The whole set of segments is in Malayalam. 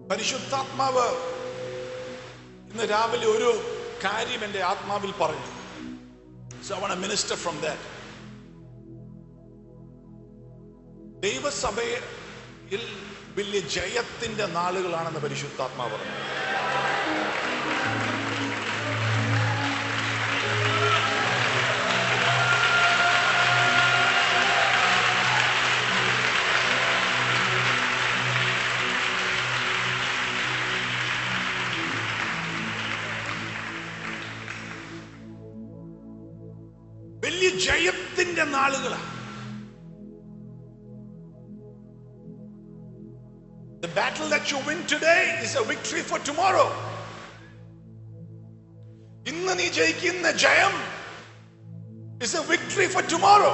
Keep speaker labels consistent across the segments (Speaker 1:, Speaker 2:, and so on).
Speaker 1: പരിശുദ്ധാത്മാവ് ഇന്ന് രാവിലെ ഒരു കാര്യം എൻ്റെ ആത്മാവിൽ പറഞ്ഞു so I want minister from that ദൈവസഭയിൽ വലിയ ജയത്തിന്റെ നാളുകളാണെന്ന് പരിശുദ്ധാത്മാവ് പറഞ്ഞു വലിയ ജയത്തിന്റെ നാളുകളാണ് The battle that you win today is a victory for tomorrow. ഇന്ന് നീ ജയിക്കുന്ന ജയം is a victory for tomorrow.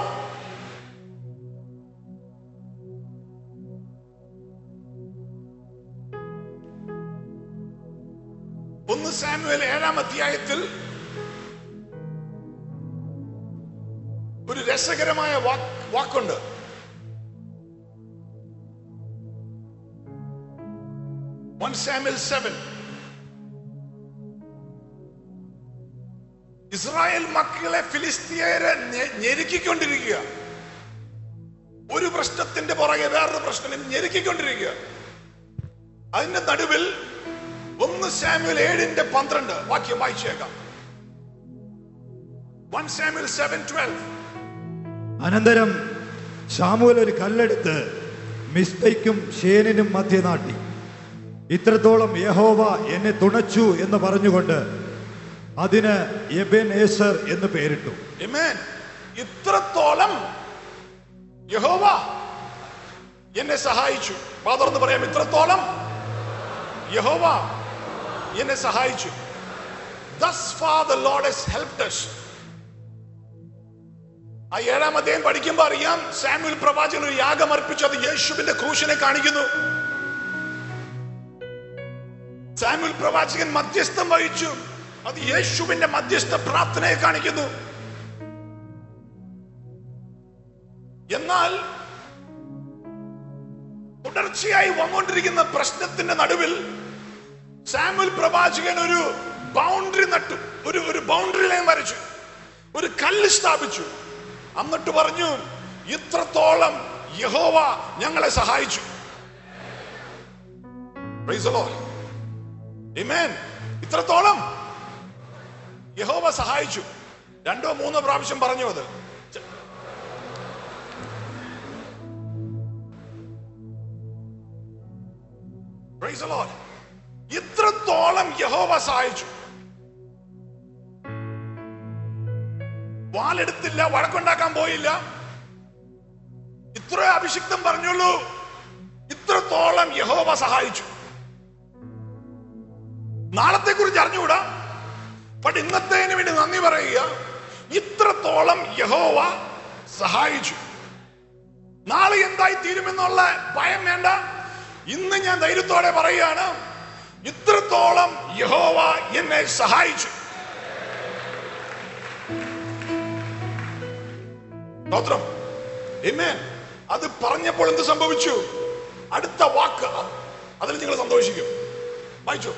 Speaker 1: ഒന്ന് സാമുവേൽ ഏഴാം അധ്യായത്തിൽ ഒരു രസകരമായ വാക്ക് വാക്കുണ്ട് വൺ സാമുവൽ സെവൻ ഇസ്രായേൽ മക്കളെ ഫിലിസ്തീയരെ ഞെ- ഞെരുക്കിക്കൊണ്ടിരിക്കുക ഒരു പ്രശ്നത്തിന്റെ പുറകെ വേറൊരു പ്രശ്നം ഞെരുക്കിക്കൊണ്ടിരിക്കുക അതിന്റെ നടുവിൽ ഒന്ന് സാമുവൽ ഏഴിന്റെ പന്ത്രണ്ട് വാക്യം വായിച്ചേക്കാം വൺ സാമുവൽ സെവൻ ട്വൽവ്
Speaker 2: അനന്തരം ശാമുവൽ ഒരു കല്ലെടുത്ത് മിസ്പയ്ക്കും ഷേനിനും മധ്യ നാട്ടി ഇത്രത്തോളം യഹോവ എന്നെ തുണച്ചു എന്ന് പറഞ്ഞുകൊണ്ട് അതിന് എബൻ ഏസർ എന്ന് പേരിട്ടു
Speaker 1: Amen. ഇത്രത്തോളം യഹോവ എന്നെ സഹായിച്ചു പാതർന്ന് പറയാം ഇത്രത്തോളം യഹോവ എന്നെ സഹായിച്ചു Thus far the Lord has helped us. ആ ഏഴാം അധ്യായം പഠിക്കുമ്പോൾ അറിയാം സാമുവൽ പ്രവാചകൻ ഒരു യാഗം അർപ്പിച്ചു അത് യേശുവിന്റെ ക്രൂശിനെ കാണിക്കുന്നു സാമുവൽ പ്രവാചകൻ മധ്യസ്ഥം വഹിച്ചു അത് യേശുവിന്റെ മധ്യസ്ഥ പ്രാർത്ഥനയെ കാണിക്കുന്നു എന്നാൽ തുടർച്ചയായി വന്നുകൊണ്ടിരിക്കുന്ന പ്രശ്നത്തിന്റെ നടുവിൽ സാമുൽ പ്രവാചകൻ ഒരു ബൗണ്ടറി നട്ടു ഒരു ഒരു ബൗണ്ടറി ലൈൻ വരച്ചു ഒരു കല്ല് സ്ഥാപിച്ചു എന്നിട്ട് പറഞ്ഞു ഇത്രത്തോളം യഹോവ ഞങ്ങളെ സഹായിച്ചു Praise the Lord. Amen. ഇത്രത്തോളം യഹോവ സഹായിച്ചു രണ്ടോ മൂന്നോ പ്രാവശ്യം പറഞ്ഞു അത് Praise the Lord. ഇത്രത്തോളം യഹോവ സഹായിച്ചു വാലെടുത്തില്ല വഴക്കുണ്ടാക്കാൻ പോയില്ല ഇത്ര അഭിഷിക്തം പറഞ്ഞുള്ളൂ ഇത്രത്തോളം യഹോവ സഹായിച്ചു നാളത്തെ കുറിച്ച് അറിഞ്ഞുകൂടാ പക്ഷെ ഇന്നത്തേന് വേണ്ടി നന്ദി പറയുക ഇത്രത്തോളം യഹോവ സഹായിച്ചു നാളെ എന്തായി തീരുമെന്നുള്ള ഭയം വേണ്ട ഇന്ന് ഞാൻ ധൈര്യത്തോടെ പറയുകയാണ് ഇത്രത്തോളം യഹോവ എന്നെ സഹായിച്ചു സ്തോത്രം Amen. അത് പറഞ്ഞപ്പോൾ എന്ത് സംഭവിച്ചു അടുത്ത വാക്ക് അതിൽ നിങ്ങൾ സന്തോഷിക്കും വായിച്ചു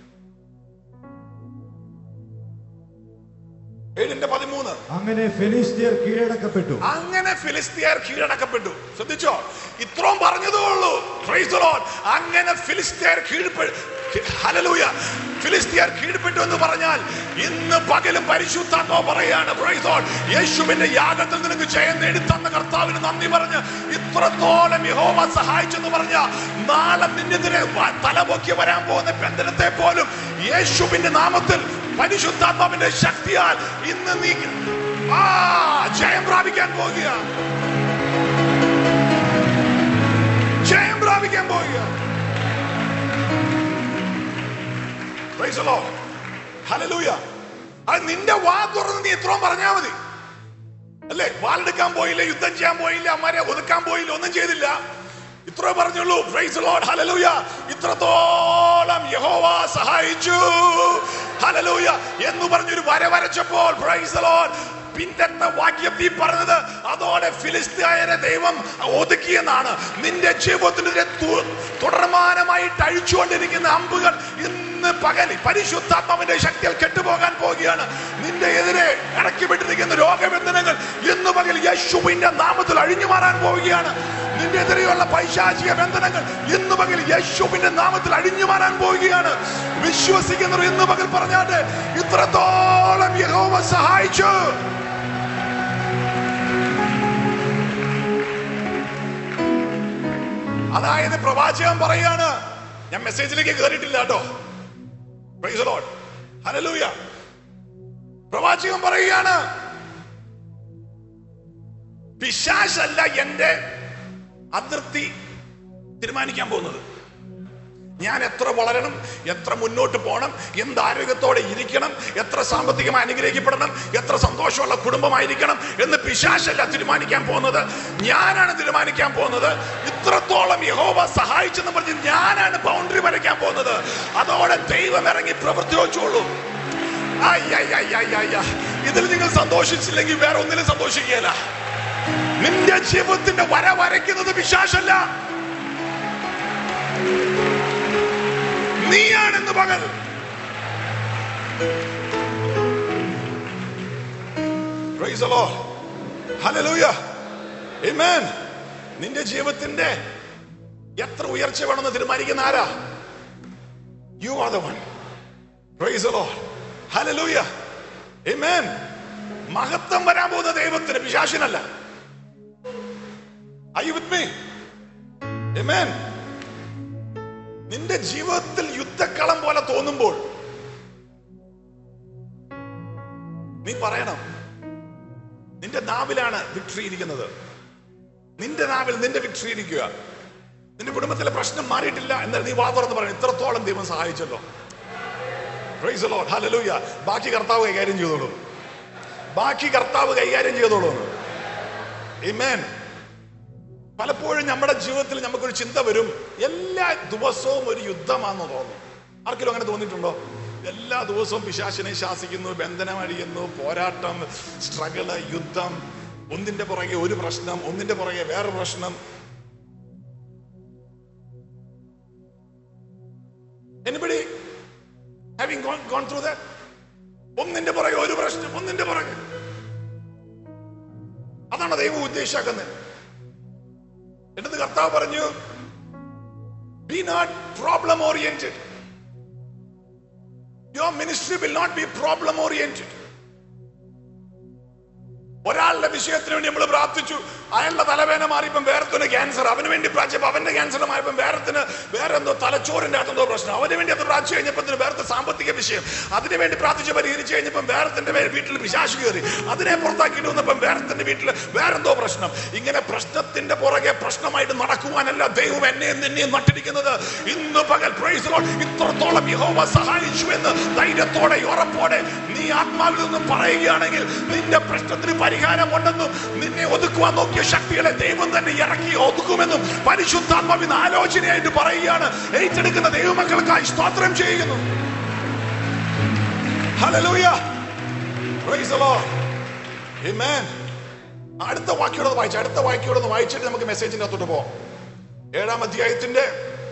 Speaker 1: ഏഴിന്റെ പതിമൂന്ന്
Speaker 2: അങ്ങനെ ഫെലിസ്തീയർ കീഴടക്കപ്പെട്ടു
Speaker 1: അങ്ങനെ ഫിലിസ്തീയർ കീഴടക്കപ്പെട്ടു ശ്രദ്ധിച്ചോ ഇത്രയും പറഞ്ഞതേ ഉള്ളൂ Praise the Lord. അങ്ങനെ ഫിലിസ്തീയർ കീഴ്പ്പെ ഹല്ലേലൂയ ഫിലിസ്തീയർ കീഴ്പ്പെട്ടു എന്ന് പറഞ്ഞാൽ ഇന്ന് പകലും പരിശുദ്ധാത്മാവ് പറയാണ് Praise the Lord. യേശുവിന്റെ യാഗത്തിൽ നിനക്ക് ജയം നേടി തന്ന കർത്താവിന് നന്ദി പറഞ്ഞ് ഇത്രത്തോളം യഹോവ സഹായിച്ചെന്ന് പറഞ്ഞ നാളെ നിന്നെതിരെ വ- തലപൊക്കി വരാൻ പോകുന്ന ബന്ധനത്തെ പോലും യേശുവിന്റെ നാമത്തിൽ പരിശുദ്ധാത്മാവിന്റെ ശക്തിയാൽ ഇന്ന് നീ ആ ജയം പ്രാപിക്കാൻ പോകുക ജയം പ്രാപിക്കാൻ പോകുക Praise the Lord. Hallelujah. അത് നിന്റെ വാ തുറന്ന് നീ ഇത്രയും പറഞ്ഞാ മതി അല്ലേ വാളെടുക്കാൻ പോയില്ല യുദ്ധം ചെയ്യാൻ പോയില്ല അമ്മാരെ ഒതുക്കാൻ പോയില്ല ഒന്നും ചെയ്തില്ല ഇത്ര പറഞ്ഞുള്ളൂ പ്രൈസ് ലോഡ് ഹലലൂയ ഇത്രത്തോളം യഹോവ സഹായിച്ചു ഹലലൂയ എന്ന് പറഞ്ഞൊരു വര വരച്ചപ്പോൾ പ്രൈസ് ലോഡ് പിന്നത്തെ വാക്യം നീ പറഞ്ഞത് അതോടെ അവിടെ ഫിലിസ്തീയരെ ദൈവം ഒതുക്കിയെന്നാണ് നിന്റെ ജീവിതത്തിനെതിരെ തു- തുടർമാനമായിട്ട് അഴിച്ചുകൊണ്ടിരിക്കുന്ന അമ്പുകൾ ഇന്ന് പകൽ പരിശുദ്ധാത്മാവിന്റെ ശക്തിയിൽ കെട്ടുപോകാൻ പോവുകയാണ് നിന്റെ എതിരെ ഇറക്കി വിട്ടിരിക്കുന്ന രോഗബന്ധനങ്ങൾ ഇന്ന് പകൽ യേശുവിന്റെ നാമത്തിൽ അഴിഞ്ഞു മാറാൻ പോവുകയാണ് നിന്റെ എതിരെയുള്ള പൈശാചിക ബന്ധനങ്ങൾ ഇന്ന് പകൽ യേശുവിന്റെ നാമത്തിൽ അഴിഞ്ഞു മാറാൻ പോവുകയാണ് വിശ്വസിക്കുന്നവർ ഇന്ന് പകൽ പറഞ്ഞാട്ടെ ഇത്രത്തോളം യഹോവ സഹായിച്ചു അതായത് പ്രവാചകൻ പറയാണ് ഞാൻ മെസ്സേജിലേക്ക് കയറിയിട്ടില്ല കേട്ടോ Praise the Lord. Hallelujah. പ്രവാചകൻ പറയുകയാണ് പിശാശല്ല എന്റെ അതിർത്തി തീരുമാനിക്കാൻ പോകുന്നത് ഞാൻ എത്ര വളരണം എത്ര മുന്നോട്ട് പോകണം എന്ത് ആരോഗ്യത്തോടെ ഇരിക്കണം എത്ര സാമ്പത്തികമായി അനുഗ്രഹിക്കപ്പെടണം എത്ര സന്തോഷമുള്ള കുടുംബമായിരിക്കണം എന്ന് പിശാശല്ല തീരുമാനിക്കാൻ പോകുന്നത് ഞാനാണ് തീരുമാനിക്കാൻ പോകുന്നത് ഇത്രത്തോളം യഹോവ സഹായിച്ചെന്ന് പറഞ്ഞ് ഞാനാണ് ബൗണ്ടറി വരയ്ക്കാൻ പോകുന്നത് അതോടെ ദൈവം ഇറങ്ങി പ്രവർത്തിച്ചോളൂ ഇതിൽ നിങ്ങൾ സന്തോഷിച്ചില്ലെങ്കിൽ വേറെ ഒന്നിലും സന്തോഷിക്കുകയല്ല നിന്റെ ജീവിതത്തിന്റെ വര വരയ്ക്കുന്നത് വിശ്വാസല്ല നീയാണെന്ന് പകൽ Praise the Lord. Hallelujah. Amen. നിന്റെ ജീവിതത്തിന്റെ എത്ര ഉയർച്ച വേണമെന്ന് തീരുമാനിക്കുന്ന ആരാ you are the one praise Lord hallelujah amen മഹത്വം വരാൻ പോകുന്ന ദൈവത്തിന് പിശാചിനല്ല Are you with me? Amen. നിന്റെ ജീവിതത്തിൽ യുദ്ധക്കളം പോലെ തോന്നുമ്പോൾ നീ പറയണം നിന്റെ നാവിലാണ് വിക്ടറി ഇരിക്കുന്നത് നിന്റെ നാവിൽ നിന്റെ വിക്ടറി ഇരിക്കുക നിന്റെ കുടുംബത്തിലെ പ്രശ്നം മാറിയിട്ടില്ല എന്നാൽ നീ വാ തുറന്ന് പറയണം ഇത്രത്തോളം ദൈവം സഹായിച്ചല്ലോ Praise the Lord. Hallelujah. ബാക്കി കർത്താവ് കൈകാര്യം ചെയ്തോളൂ ബാക്കി കർത്താവ് കൈകാര്യം ചെയ്തോളൂ Amen. പലപ്പോഴും നമ്മുടെ ജീവിതത്തിൽ നമുക്കൊരു ചിന്ത വരും എല്ലാ ദിവസവും ഒരു യുദ്ധമാണെന്ന് തോന്നും ആർക്കെങ്കിലും അങ്ങനെ തോന്നിയിട്ടുണ്ടോ എല്ലാ ദിവസവും പിശാശിനെ ശാസിക്കുന്നു ബന്ധനം അഴിയുന്നു പോരാട്ടം സ്ട്രഗിള് യുദ്ധം ഒന്നിന്റെ പുറകെ ഒരു പ്രശ്നം ഒന്നിന്റെ പുറകെ വേറെ പ്രശ്നം anybody having gone gone through that ഒന്നിന്റെ പുറകെ ഒരു പ്രശ്നം ഒന്നിന്റെ പുറകെ അതാണ് ദൈവം ഉദ്ദേശിക്കുന്നത് എന്നിട്ട് കർത്താവ് പറഞ്ഞു be not problem oriented your ministry will not be problem oriented ഒരാളുടെ വിഷയത്തിന് വേണ്ടി നമ്മൾ പ്രാർത്ഥിച്ചു അയാളുടെ തലവേന മാറിയപ്പം വേറെത്തിന് ക്യാൻസർ അവന് വേണ്ടി പ്രാർത്ഥിച്ചപ്പോൾ അവന്റെ ക്യാൻസർ മാറിയപ്പം വേറെത്തിന് വേറെ എന്തോ തലച്ചോറിന്റെ അകത്തെന്തോ പ്രശ്നം അവന് വേണ്ടി അത് പ്രാർത്ഥിച്ചു കഴിഞ്ഞപ്പോൾ വേറത്തെ സാമ്പത്തിക വിഷയം അതിന് വേണ്ടി പ്രാർത്ഥിച്ച് പരിഹരിച്ചു കഴിഞ്ഞപ്പം വേറെത്തിന്റെ വീട്ടിൽ പിശാശു കയറി അതിനെ പുറത്താക്കിയിട്ട് വന്നപ്പം വേറെത്തിന്റെ വീട്ടിൽ വേറെന്തോ പ്രശ്നം ഇങ്ങനെ പ്രശ്നത്തിന്റെ പുറകെ പ്രശ്നമായിട്ട് നടക്കുവാനല്ല ദൈവം എന്നെയും നിന്നെയും നട്ടിരിക്കുന്നത് ഇന്ന് പകൽ പ്രൈസ് ലോർഡ് ഇത്രത്തോളം യഹോവ സഹായിച്ചു എന്ന് ധൈര്യത്തോടെ ഉറപ്പോടെ നീ ആത്മാവിൽ നിന്നും പറയുകയാണെങ്കിൽ നിന്റെ പ്രശ്നത്തിന് പരിഹാരമുണ്ടെന്നും നിന്നെ ഒതുക്കുവാൻ നോക്കിയ ശക്തികളെ ദൈവം തന്നെ ഇറക്കി ഒതുക്കുമെന്നും പരിശുദ്ധാത്മാവിന് ആലോചനയായിട്ട് പറയുകയാണ് ഏറ്റെടുക്കുന്ന ദൈവമക്കൾക്കായി സ്തോത്രം ചെയ്യുന്നു hallelujah praise the Lord amen അടുത്ത വാക്യോടെ വായിച്ചു അടുത്ത വാക്യോടെ ഒന്ന് വായിച്ചിട്ട് നമുക്ക് മെസ്സേജിന്റെ അകത്തോട്ട് പോവാം ഏഴാം അധ്യായത്തിന്റെ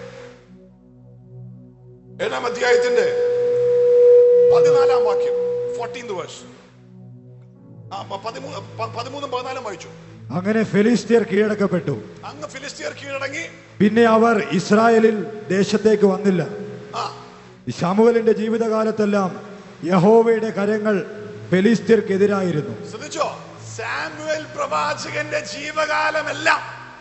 Speaker 1: ഏഴാം അധ്യായത്തിന്റെ പതിനാലാം വാക്യം ഫോർട്ടീൻത് വേഴ്സ് ആ പ- പതിമൂന്ന് പ- പതിമൂന്നും പതിനാലും വായിച്ചു
Speaker 2: അങ്ങനെ ഫെലിസ്തീർ കീഴടക്കപ്പെട്ടു
Speaker 1: അങ്ങ് ഫിലിസ്തീർ കീഴടങ്ങി
Speaker 2: പിന്നെ അവർ ഇസ്രായേലിൽ ദേശത്തേക്ക് വന്നില്ല
Speaker 1: ആ
Speaker 2: ശമുവലിന്റെ ജീവിതകാലത്തെല്ലാം യഹോവയുടെ കരങ്ങൾ ഫെലിസ്തീർക്കെതിരായിരുന്നു
Speaker 1: ശ്രദ്ധിച്ചോ സാമുവൽ പ്രവാചകന്റെ ജീവകാലമെല്ലാം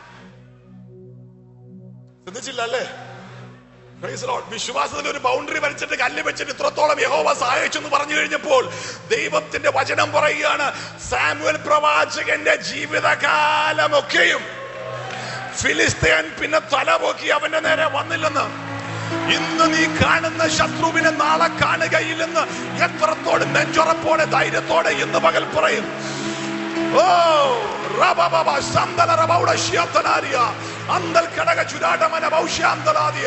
Speaker 1: ശ്രദ്ധിച്ചില്ല അല്ലേ Praise the Lord. വിശ്വാസത്തിൽ ഒരു ബൗണ്ടറി വരച്ചിട്ട് കല്ല് വെച്ചിട്ട് ഇത്രത്തോളം യഹോവ സഹായിച്ചു എന്ന് പറഞ്ഞു കഴിഞ്ഞപ്പോൾ ദൈവത്തിന്റെ വചനം പറയുകയാണ് സാമുവൽ പ്രവാചകന്റെ ജീവിതകാലമൊക്കെയും ഫിലിസ്തീൻ പിന്നെ തലപൊക്കി അവന്റെ നേരെ വന്നില്ലെന്ന് ഇന്ന് നീ കാണുന്ന ശത്രുവിനെ നാളെ കാണുകയില്ലെന്ന് എത്രത്തോളം നെഞ്ചുറപ്പോടെ ധൈര്യത്തോടെ ഇന്ന് പകൽ പറയും ഓ റബബബ സന്തല റബൗഡ ശ്യാത്തനാരിയ അന്തൽ കടക ചുരാടമന ബൗഷ്യാന്തലാദിയ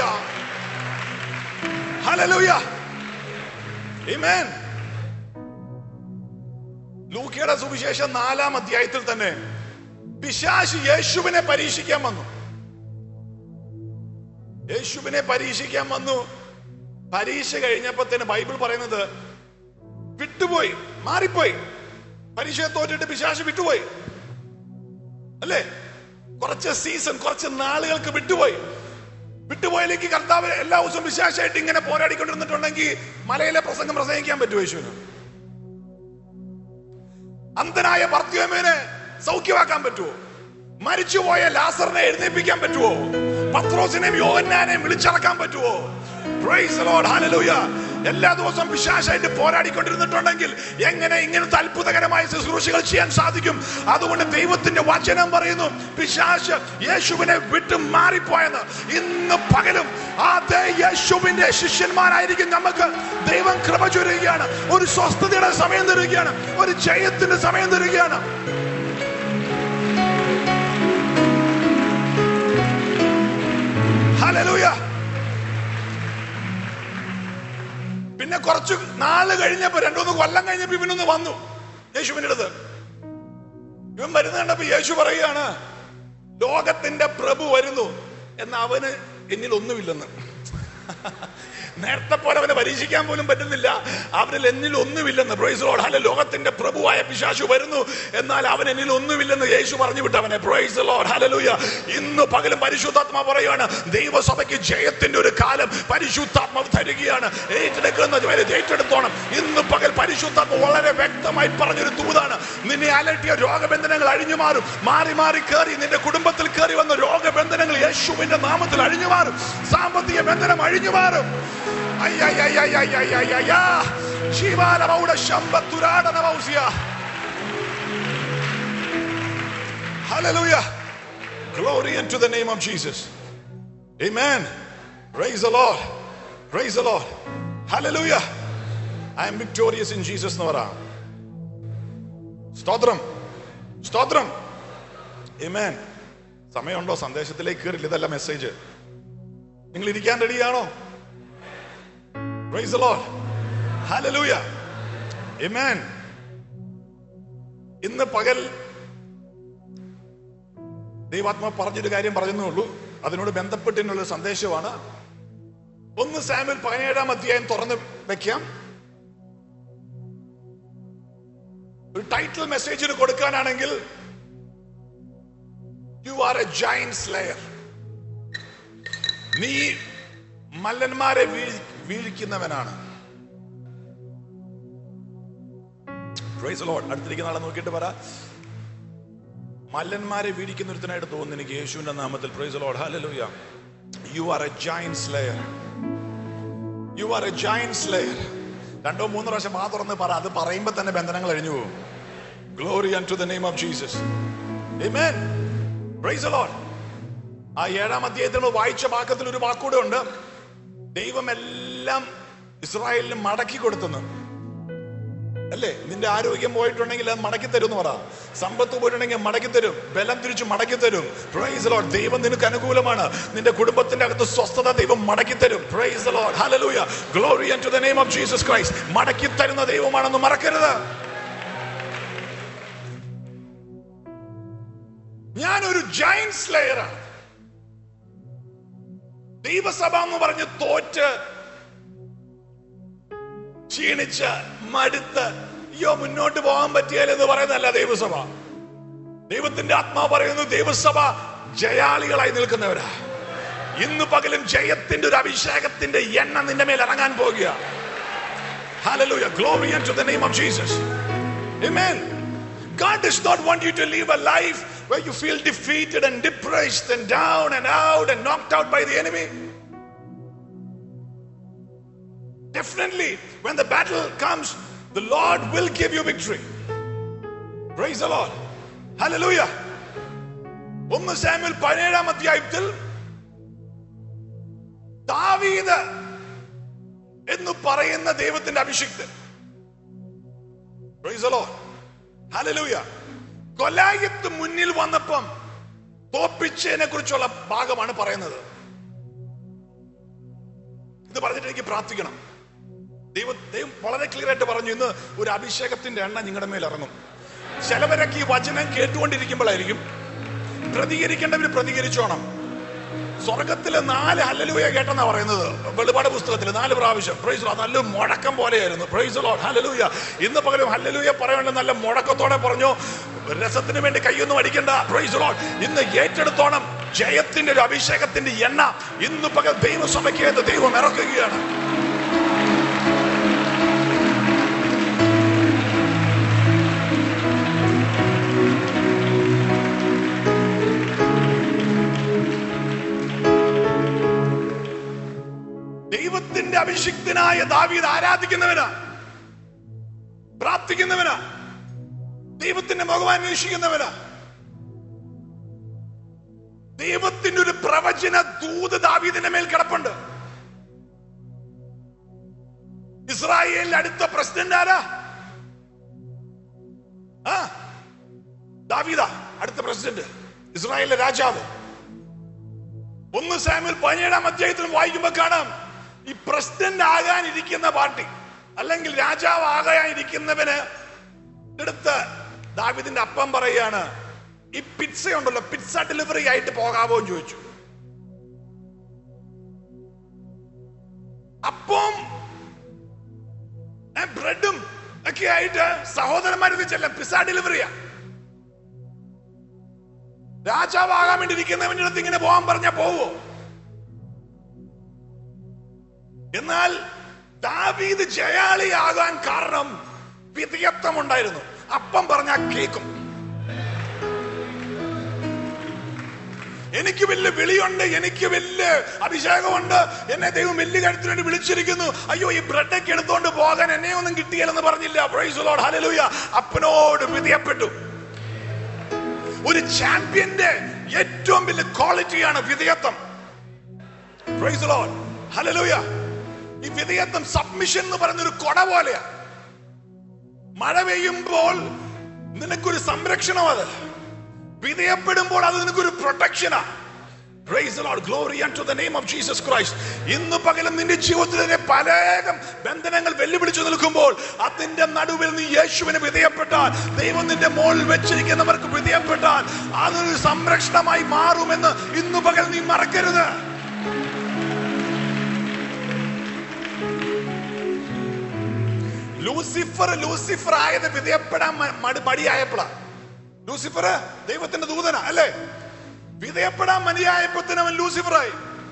Speaker 1: ഹല്ലേലൂയ ആമേൻ ലൂക്കയുടെ സുവിശേഷം നാലാം അധ്യായത്തിൽ തന്നെ പിശാശ് യേശുവിനെ പരീക്ഷിക്കാൻ വന്നു യേശുവിനെ പരീക്ഷിക്കാൻ വന്നു പരീക്ഷ കഴിഞ്ഞപ്പോ ബൈബിൾ പറയുന്നത് വിട്ടുപോയി മാറിപ്പോയി പരീക്ഷയെ തോറ്റിട്ട് പിശാശ് വിട്ടുപോയി അല്ലേ കുറച്ച് സീസൺ കുറച്ച് നാളുകൾക്ക് വിട്ടുപോയി വിട്ടുപോയിലേക്ക് കർത്താവ് എല്ലാ ദിവസവും വിശേഷമായിട്ട് ഇങ്ങനെ പോരാടിക്കൊണ്ടിരുന്നിട്ടുണ്ടെങ്കിൽ മലയിലെ പ്രസംഗം പ്രസംഗിക്കാൻ പറ്റുമോ യേശുവിന് അന്ധനായ ഭർത്തിയമ്മേനെ സൗഖ്യമാക്കാൻ പറ്റുമോ മരിച്ചുപോയ ലാസറിനെ എഴുന്നേൽപ്പിക്കാൻ പറ്റുമോ പത്രോസിനെയും യോഹന്നാനെയും വിളിച്ചിറക്കാൻ പറ്റുമോ Praise the Lord. Hallelujah. എല്ലാ ദിവസവും വിശ്വാസമായിട്ട് പോരാടിക്കൊണ്ടിരുന്നിട്ടുണ്ടെങ്കിൽ എങ്ങനെ ഇങ്ങനത്തെ അത്ഭുതകരമായ ശുശ്രൂഷകൾ ചെയ്യാൻ സാധിക്കും അതുകൊണ്ട് ദൈവത്തിന്റെ വചനം പറയുന്നു പിശാശ് യേശുവിനെ വിട്ട് മാറിപ്പോയെന്ന് ഇന്ന് പകലും അതേ യേശുവിന്റെ ശിഷ്യന്മാരായിരിക്കും നമുക്ക് ദൈവം കൃപ ചൊരുകയാണ് ഒരു സ്വസ്ഥതയുടെ സമയം തരികയാണ് ഒരു ജയത്തിന്റെ സമയം തരികയാണ് ഹല്ലേലൂയ പിന്നെ കുറച്ച് നാള് കഴിഞ്ഞപ്പോ രണ്ടുമൂന്ന് കൊല്ലം കഴിഞ്ഞപ്പോ ഇവനൊന്ന് വന്നു യേശുവിന്റെ അടുത്ത് ഇവൻ വരുന്ന കണ്ടപ്പോ യേശു പറയുകയാണ് ലോകത്തിന്റെ പ്രഭു വരുന്നു എന്ന് അവന് എന്നിൽ ഒന്നുമില്ലെന്ന് നേരത്തെ പോലെ അവനെ പരീക്ഷിക്കാൻ പോലും പറ്റുന്നില്ല അവനിൽ എന്നിൽ ഒന്നുമില്ലെന്ന് പ്രൈസ് ലോഡ് അല്ല ലോകത്തിന്റെ പ്രഭുവായ പിശാശു വരുന്നു എന്നാൽ അവൻ എന്നിൽ ഒന്നുമില്ലെന്ന് യേശു പറഞ്ഞു വിട്ടു അവനെ പ്രൈസ് ലോഡ് ഹല്ലേലൂയ ഇന്ന് പകലും പരിശുദ്ധാത്മ പറയുകയാണ് ദൈവസഭയ്ക്ക് ജയത്തിന്റെ ഒരു കാലം പരിശുദ്ധാത്മാവ് തരികയാണ് ഏറ്റെടുക്കുന്ന ഏറ്റെടുത്തോണം ഇന്ന് പകൽ പരിശുദ്ധാത്മ വളരെ വ്യക്തമായി പറഞ്ഞൊരു തൂതാണ് നിന്നെ അലട്ടിയ രോഗബന്ധനങ്ങൾ അഴിഞ്ഞു മാറും മാറി മാറി കയറി നിന്റെ കുടുംബത്തിൽ കയറി വന്ന രോഗബന്ധനങ്ങൾ യേശുവിന്റെ നാമത്തിൽ അഴിഞ്ഞു മാറും സാമ്പത്തിക ബന്ധനം അഴിഞ്ഞു മാറും അയ്യയ്യയ്യയ്യയ്യയ്യയ്യയ്യ. ശിവാലമൗഢ ശമ്പത്തുരാടനമൗസ്യ. Hallelujah. Glory unto the name of Jesus. Amen. Praise the Lord. Praise the Lord. Hallelujah. I am victorious in Jesus എന്ന് പറ സ്തോത്രം സ്തോത്രം Amen. സമയമുണ്ടോ സന്ദേശത്തിലേക്ക് കയറില്ല ഇതല്ല മെസ്സേജ് നിങ്ങൾ ഇരിക്കാൻ റെഡിയാണോ Praise the Lord. Hallelujah. Amen. ഇന്ന് പകൽ ദൈവാത്മാ പറഞ്ഞൊരു കാര്യം പറഞ്ഞതേ ഉള്ളൂ അതിനോട് ബന്ധപ്പെട്ടുള്ള സന്ദേശമാണ് ഒന്ന് സാമ്പിൾ പതിനേഴാം അധ്യായം തുറന്ന് വെക്കാം ഒരു ടൈറ്റിൽ മെസ്സേജിന് കൊടുക്കാനാണെങ്കിൽ you are a giant slayer നീ മല്ലന്മാരെ വീഴ് വീഴിക്കുന്നവനാണ് Praise the Lord. അടുത്തിരിക്കുന്ന ആളെ നോക്കിയിട്ട് പറ മല്ലന്മാരെ വീഴിക്കുന്ന ഒരുത്തനായിട്ട് തോന്നുന്നു എനിക്ക് യേശുവിന്റെ നാമത്തിൽ praise Lord hallelujah you are a giant slayer you are a giant slayer രണ്ടോ മൂന്നോ പ്രാവശ്യം ആ തുറന്ന് പറ അത് പറയുമ്പോ തന്നെ ബന്ധനങ്ങൾ അഴിഞ്ഞു പോകും glory unto the name of Jesus Amen. Praise the Lord. ആ ഏഴാം അധ്യായത്തിൽ നമ്മൾ വായിച്ച വാക്കത്തിൽ ഒരു വാക്കൂടെ ഉണ്ട് ദൈവം എല്ലാം ഇസ്രായേലിന് മടക്കി കൊടുത്തെന്ന് അല്ലേ നിന്റെ ആരോഗ്യം പോയിട്ടുണ്ടെങ്കിൽ അത് മടക്കി തരും എന്ന് പറ സമ്പത്ത് പോയിട്ടുണ്ടെങ്കിൽ മടക്കി തരും ബലം തിരിച്ചു മടക്കി തരും പ്രൈസ് ലോഡ് ദൈവം നിനക്ക് അനുകൂലമാണ് നിന്റെ കുടുംബത്തിന്റെ അകത്ത് സ്വസ്ഥത ദൈവം മടക്കി തരും praise Lord hallelujah glory to the name of Jesus Christ മടക്കി തരുന്ന ദൈവമാണെന്ന് മറക്കരുത് ഞാനൊരു ജൈൻ സ്ലെയറാണ് ദൈവസഭ എന്ന് പറഞ്ഞ് തോറ്റ് ക്ഷീണിച്ച് മടുത്ത് അയ്യോ മുന്നോട്ട് പോകാൻ പറ്റിയാലെന്ന് പറയുന്നതല്ല ദൈവസഭ ദൈവത്തിന്റെ ആത്മാവ് പറയുന്നു ദൈവസഭ ജയാളികളായി നിൽക്കുന്നവരാ ഇന്ന് പകലും ജയത്തിന്റെ ഒരു അഭിഷേകത്തിന്റെ എണ്ണ നിന്റെ മേൽ ഇറങ്ങാൻ പോകുക Hallelujah. Glory unto the name of Jesus. Amen. God does not want you to live a life where you feel defeated and depressed and down and out and knocked out by the enemy. Definitely, when the battle comes, the Lord will give you victory. Praise the Lord. Hallelujah. ഒന്ന് സാമ്യൽ പതിനേഴാം അധ്യായത്തിൽ ദാവീദ് എന്ന് പറയുന്ന ദൈവത്തിന്റെ അഭിഷിക്തൻ Praise the Lord. Hallelujah. കൊലായത്ത് മുന്നിൽ വന്നപ്പം തോപ്പിച്ചതിനെ കുറിച്ചുള്ള ഭാഗമാണ് പറയുന്നത് ഇത് പറഞ്ഞിട്ട് എനിക്ക് പ്രാർത്ഥിക്കണം ദൈവം ദൈവം വളരെ ക്ലിയർ ആയിട്ട് പറഞ്ഞു ഇന്ന് ഒരു അഭിഷേകത്തിന്റെ എണ്ണ നിങ്ങളുടെ മേൽ ഇറങ്ങും ചിലവരൊക്കെ ഈ വചനം കേട്ടുകൊണ്ടിരിക്കുമ്പോഴായിരിക്കും പ്രതികരിക്കേണ്ടവര് പ്രതികരിച്ചോണം സ്വർഗത്തിലെ നാല് ഹല്ലലൂയ കേട്ടെന്നാ പറയുന്നത് വെളിപാട് പുസ്തകത്തിൽ നാല് പ്രാവശ്യം പ്രൈസ് ലോഡ് നല്ല മുഴക്കം പോലെയായിരുന്നു പ്രൈസ് ലോഡ് ഹല്ലലൂയ ഇന്ന് പകരം ഹല്ലലൂയ പറയേണ്ട നല്ല മുഴക്കത്തോടെ പറഞ്ഞു രസത്തിന് വേണ്ടി കൈയൊന്നും അടിക്കണ്ട പ്രൈസ് ലോഡ് ഇന്ന് ഏറ്റെടുത്തോണം ജയത്തിന്റെ ഒരു അഭിഷേകത്തിന്റെ എണ്ണ ഇന്ന് പകൽ ദൈവസഭയ്ക്ക് ദൈവം ഇറക്കുകയാണ് ദൈവത്തിന്റെ അഭിഷിക്തനായ ദാവീദ് ആരാധിക്കുന്നവനാ പ്രാർത്ഥിക്കുന്നവനാ ദൈവത്തിന്റെ മുഖം അന്വേഷിക്കുന്നവനാ ദൈവത്തിന്റെ ഒരു പ്രവചന ദൂത് ദാവീദിന്റെ മേൽ കിടപ്പുണ്ട് ഇസ്രായേലിന്റെ അടുത്ത പ്രസിഡന്റ് ആരാ ആ ദാവീദ അടുത്ത പ്രസിഡന്റ് ഇസ്രായേലിലെ രാജാവ് ഒന്ന് സാമ്യൽ പതിനേഴാം അധ്യായത്തിൽ വായിക്കുമ്പോ കാണാം ഈ പ്രസിഡന്റ് ആകാനിരിക്കുന്ന പാർട്ടി അല്ലെങ്കിൽ രാജാവ് ആകാനിരിക്കുന്നവന് എടുത്ത് ദാവിദിന്റെ അപ്പം പറയാണ് ഈ പിസ്സ ഉണ്ടല്ലോ പിസ്സ ഡെലിവറി ആയിട്ട് പോകാവോ എന്ന് ചോദിച്ചു അപ്പം ബ്രെഡും ഒക്കെ ആയിട്ട് സഹോദരന്മാരിത് ചെല്ലാം പിസ്സ ഡെലിവറിയാ രാജാവാകാൻ വേണ്ടി ഇരിക്കുന്നവന്റെ അടുത്ത് ഇങ്ങനെ പോകാൻ പറഞ്ഞാ പോവോ എന്നാൽ ദാവീദ് ജയാളിയാകാൻ കാരണം വിധേയത്വം ഉണ്ടായിരുന്നു അപ്പം പറഞ്ഞാൽ കേൾക്കും എനിക്ക് വലിയ വിളിയുണ്ട് എനിക്ക് വലിയ അഭിഷേകമുണ്ട് എന്നെ ദൈവം വലിയ കാര്യത്തിന് വേണ്ടി വിളിച്ചിരിക്കുന്നു അയ്യോ ഈ ബ്രെഡൊക്കെ എടുത്തോണ്ട് പോകാൻ എന്നെ ഒന്നും കിട്ടിയില്ലെന്ന് പറഞ്ഞില്ല പ്രൈസ് ലോർഡ് ഹല്ലേലൂയ അപ്പനോട് വിധേയപ്പെട്ടു ഒരു ചാമ്പ്യന്റെ ഏറ്റവും വലിയ ക്വാളിറ്റിയാണ് വിധേയത്വം പ്രൈസ് ലോർഡ് ഹല്ലേലൂയ ഈ വിധേയത്വം സബ്മിഷൻ എന്ന് പറയുന്ന ഒരു കൊട പോലെയാ മഴ പെയ്യുമ്പോൾ നിനക്കൊരു സംരക്ഷണം അത് വിധേയപ്പെടുമ്പോൾ അത് നിനക്കൊരു പ്രൊട്ടക്ഷനാ Praise the Lord. Glory unto the name of Jesus Christ. ഇന്ന് പകലും നിന്റെ ജീവിതത്തിലെ പലകം ബന്ധനങ്ങൾ വെല്ലുവിളിച്ചു നിൽക്കുമ്പോൾ അതിന്റെ നടുവിൽ നീ യേശുവിന് വിധേയപ്പെട്ടാൽ ദൈവം നിന്റെ മോളിൽ വെച്ചിരിക്കുന്നവർക്ക് വിധേയപ്പെട്ടാൽ അതൊരു സംരക്ഷണമായി മാറുമെന്ന് ഇന്ന് പകൽ നീ മറക്കരുത് ലൂസിഫർ ലൂസിഫർ ആയത് വിധേയപ്പെടാൻ മ- മടി- മടിയായപ്പോഴാ ലൂസിഫർ ദൈവത്തിന്റെ ദൂതന അല്ലേ വിധേയപ്പെടാൻ മതിയായപ്പോഴത്തേന് അവൻ ലൂസിഫറായി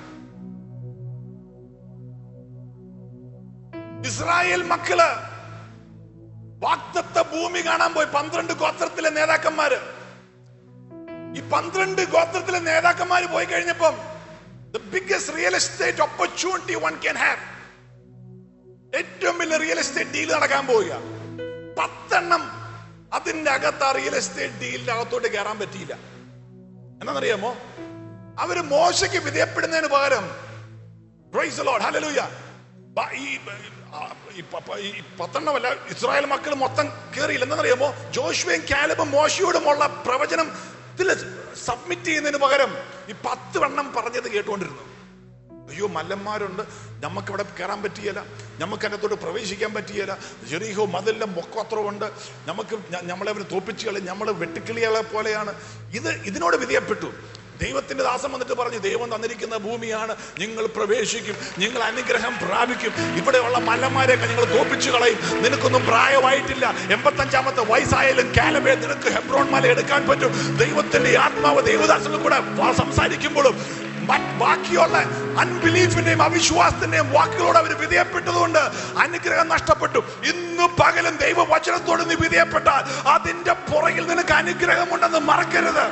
Speaker 1: ഇസ്രായേൽ മക്കള് വാക്തത്വ ഭൂമി കാണാൻ പോയി പന്ത്രണ്ട് ഗോത്രത്തിലെ നേതാക്കന്മാര് ഈ പന്ത്രണ്ട് ഗോത്രത്തിലെ നേതാക്കന്മാര് പോയി കഴിഞ്ഞപ്പം the biggest real estate opportunity one can have ഏറ്റവും വലിയ റിയൽ എസ്റ്റേറ്റ് ഡീൽ നടക്കാൻ പോവുക പത്തെണ്ണം അതിന്റെ അകത്ത് ആ റിയൽ എസ്റ്റേറ്റ് ഡീലിന്റെ അകത്തോട്ട് കയറാൻ പറ്റിയില്ല എന്നറിയാമോ അവര് മോശയ്ക്ക് വിധേയപ്പെടുന്നതിന് പകരം Praise the Lord. Hallelujah. ബ- ഈ ആ, ഈ പ- പ- ഈ പത്തെണ്ണമല്ല ഇസ്രായേൽ മക്കൾ മൊത്തം കയറിയില്ല എന്നറിയാമോ ജോഷുവയും കാലബും മോശയോടുമുള്ള പ്രവചനത്തിൽ സബ്മിറ്റ് ചെയ്യുന്നതിന് പകരം ഈ പത്ത് എണ്ണം പറഞ്ഞത് കേട്ടുകൊണ്ടിരുന്നു അയ്യോ മല്ലന്മാരുണ്ട് നമുക്ക് ഇവിടെ കയറാൻ പറ്റിയല്ല നമുക്ക് അതിനകത്തോട്ട് പ്രവേശിക്കാൻ പറ്റിയല്ല ജെറീഹോ മതിലിന്റെ മൊക്കത്രമുണ്ട് നമുക്ക് ഞ- നമ്മളെ അവർ തോപ്പിച്ച് കളി നമ്മൾ വെട്ടുക്കിളികളെ പോലെയാണ് ഇത് ഇതിനോട് വിധേയപ്പെട്ടു ദൈവത്തിന്റെ ദാസം വന്നിട്ട് പറഞ്ഞു ദൈവം തന്നിരിക്കുന്ന ഭൂമിയാണ് നിങ്ങൾ പ്രവേശിക്കും നിങ്ങൾ അനുഗ്രഹം പ്രാപിക്കും ഇവിടെയുള്ള മല്ലന്മാരെയൊക്കെ നിങ്ങൾ തോപ്പിച്ചു കളയും നിനക്കൊന്നും പ്രായമായിട്ടില്ല എൺപത്തഞ്ചാമത്തെ വയസ്സായാലും കാലമേ നിനക്ക് ഹെബ്രോൺ മല എടുക്കാൻ പറ്റും ദൈവത്തിന്റെ ആത്മാവ് ദൈവദാസനും കൂടെ വ- സംസാരിക്കുമ്പോഴും മറ്റ് ബാക്കിയുള്ള അൺബിലീഫിന്റെയും അവിശ്വാസത്തിന്റെയും വാക്കുകളോട് അവർ വിധേയപ്പെട്ടതുകൊണ്ട് അനുഗ്രഹം നഷ്ടപ്പെട്ടു ഇന്ന് പകലും ദൈവവചനത്തോട് നീ വിധേയപ്പെട്ടാൽ അതിന്റെ പുറകിൽ നിനക്ക് അനുഗ്രഹമുണ്ടെന്ന് മറക്കരുത്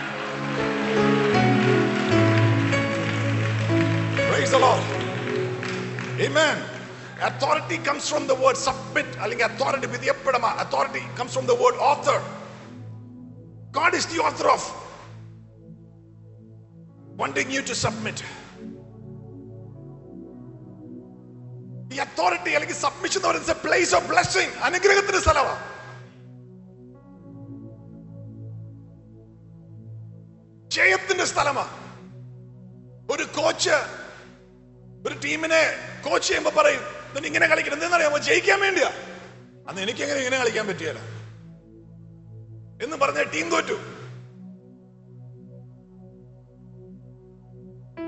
Speaker 1: Praise the Lord. Amen. Authority comes from the word submit അല്ലെങ്കിൽ authority വിധേയപ്പെടമ authority comes from the word author. God is the author of wanting you to submit. ഈ അതോറിറ്റി അല്ലെങ്കിൽ സബ്മിഷൻ എന്ന് പറയുന്നത് പ്ലേസ് ഓഫ് ബ്ലെസ്സിങ് അനുഗ്രഹത്തിന്റെ സ്ഥലമാണ് ജയത്തിന്റെ സ്ഥലമാണ് ഒരു കോച്ച് ഒരു ടീമിനെ കോച്ച് ചെയ്യുമ്പോ പറയും "നീ ഇങ്ങനെ കളിക്കണം എന്തെന്നറിയാമോ ജയിക്കാൻ വേണ്ടിയാ അന്ന് എനിക്ക് എങ്ങനെ ഇങ്ങനെ കളിക്കാൻ പറ്റിയല്ല എന്ന് പറഞ്ഞ ടീം തോറ്റു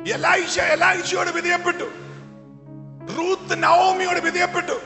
Speaker 1: എലൈഷ എലൈഷയോട് വിധേയപ്പെട്ടു റൂത്ത് നവോമിയോട് വിധേയപ്പെട്ടു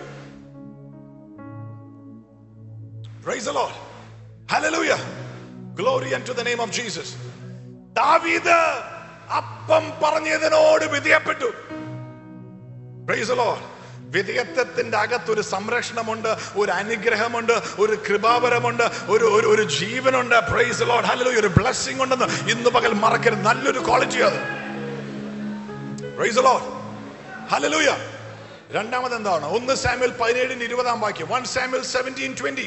Speaker 1: Praise the Lord. Hallelujah. Glory unto the name of Jesus. ദാവീദ് അപ്പം പറഞ്ഞതിനോട് വിധേയപ്പെട്ടു Praise the Lord. വിധേയത്വത്തിന്റെ അകത്തൊരു സംരക്ഷണമുണ്ട് ഒരു അനുഗ്രഹമുണ്ട് ഒരു കൃപാവരമുണ്ട് ഒരു ഒരു ഒരു ജീവനുണ്ട് പ്രൈസ് ലോഡ് ഹല്ലേലൂയ ഒരു ബ്ലെസ്സിംഗ് ഉണ്ടെന്ന് ഇന്ന് പകൽ മറക്കരുത് നല്ലൊരു ക്വാളിറ്റി അത് പ്രൈസ് ലോഡ് ഹല്ലേലൂയ രണ്ടാമത് എന്താണ് ഒന്ന് സാമ്യൽ പതിനേഴിന് ഇരുപതാം വാക്യം വൺ സാമ്യൽ സെവൻറ്റീൻ ട്വന്റി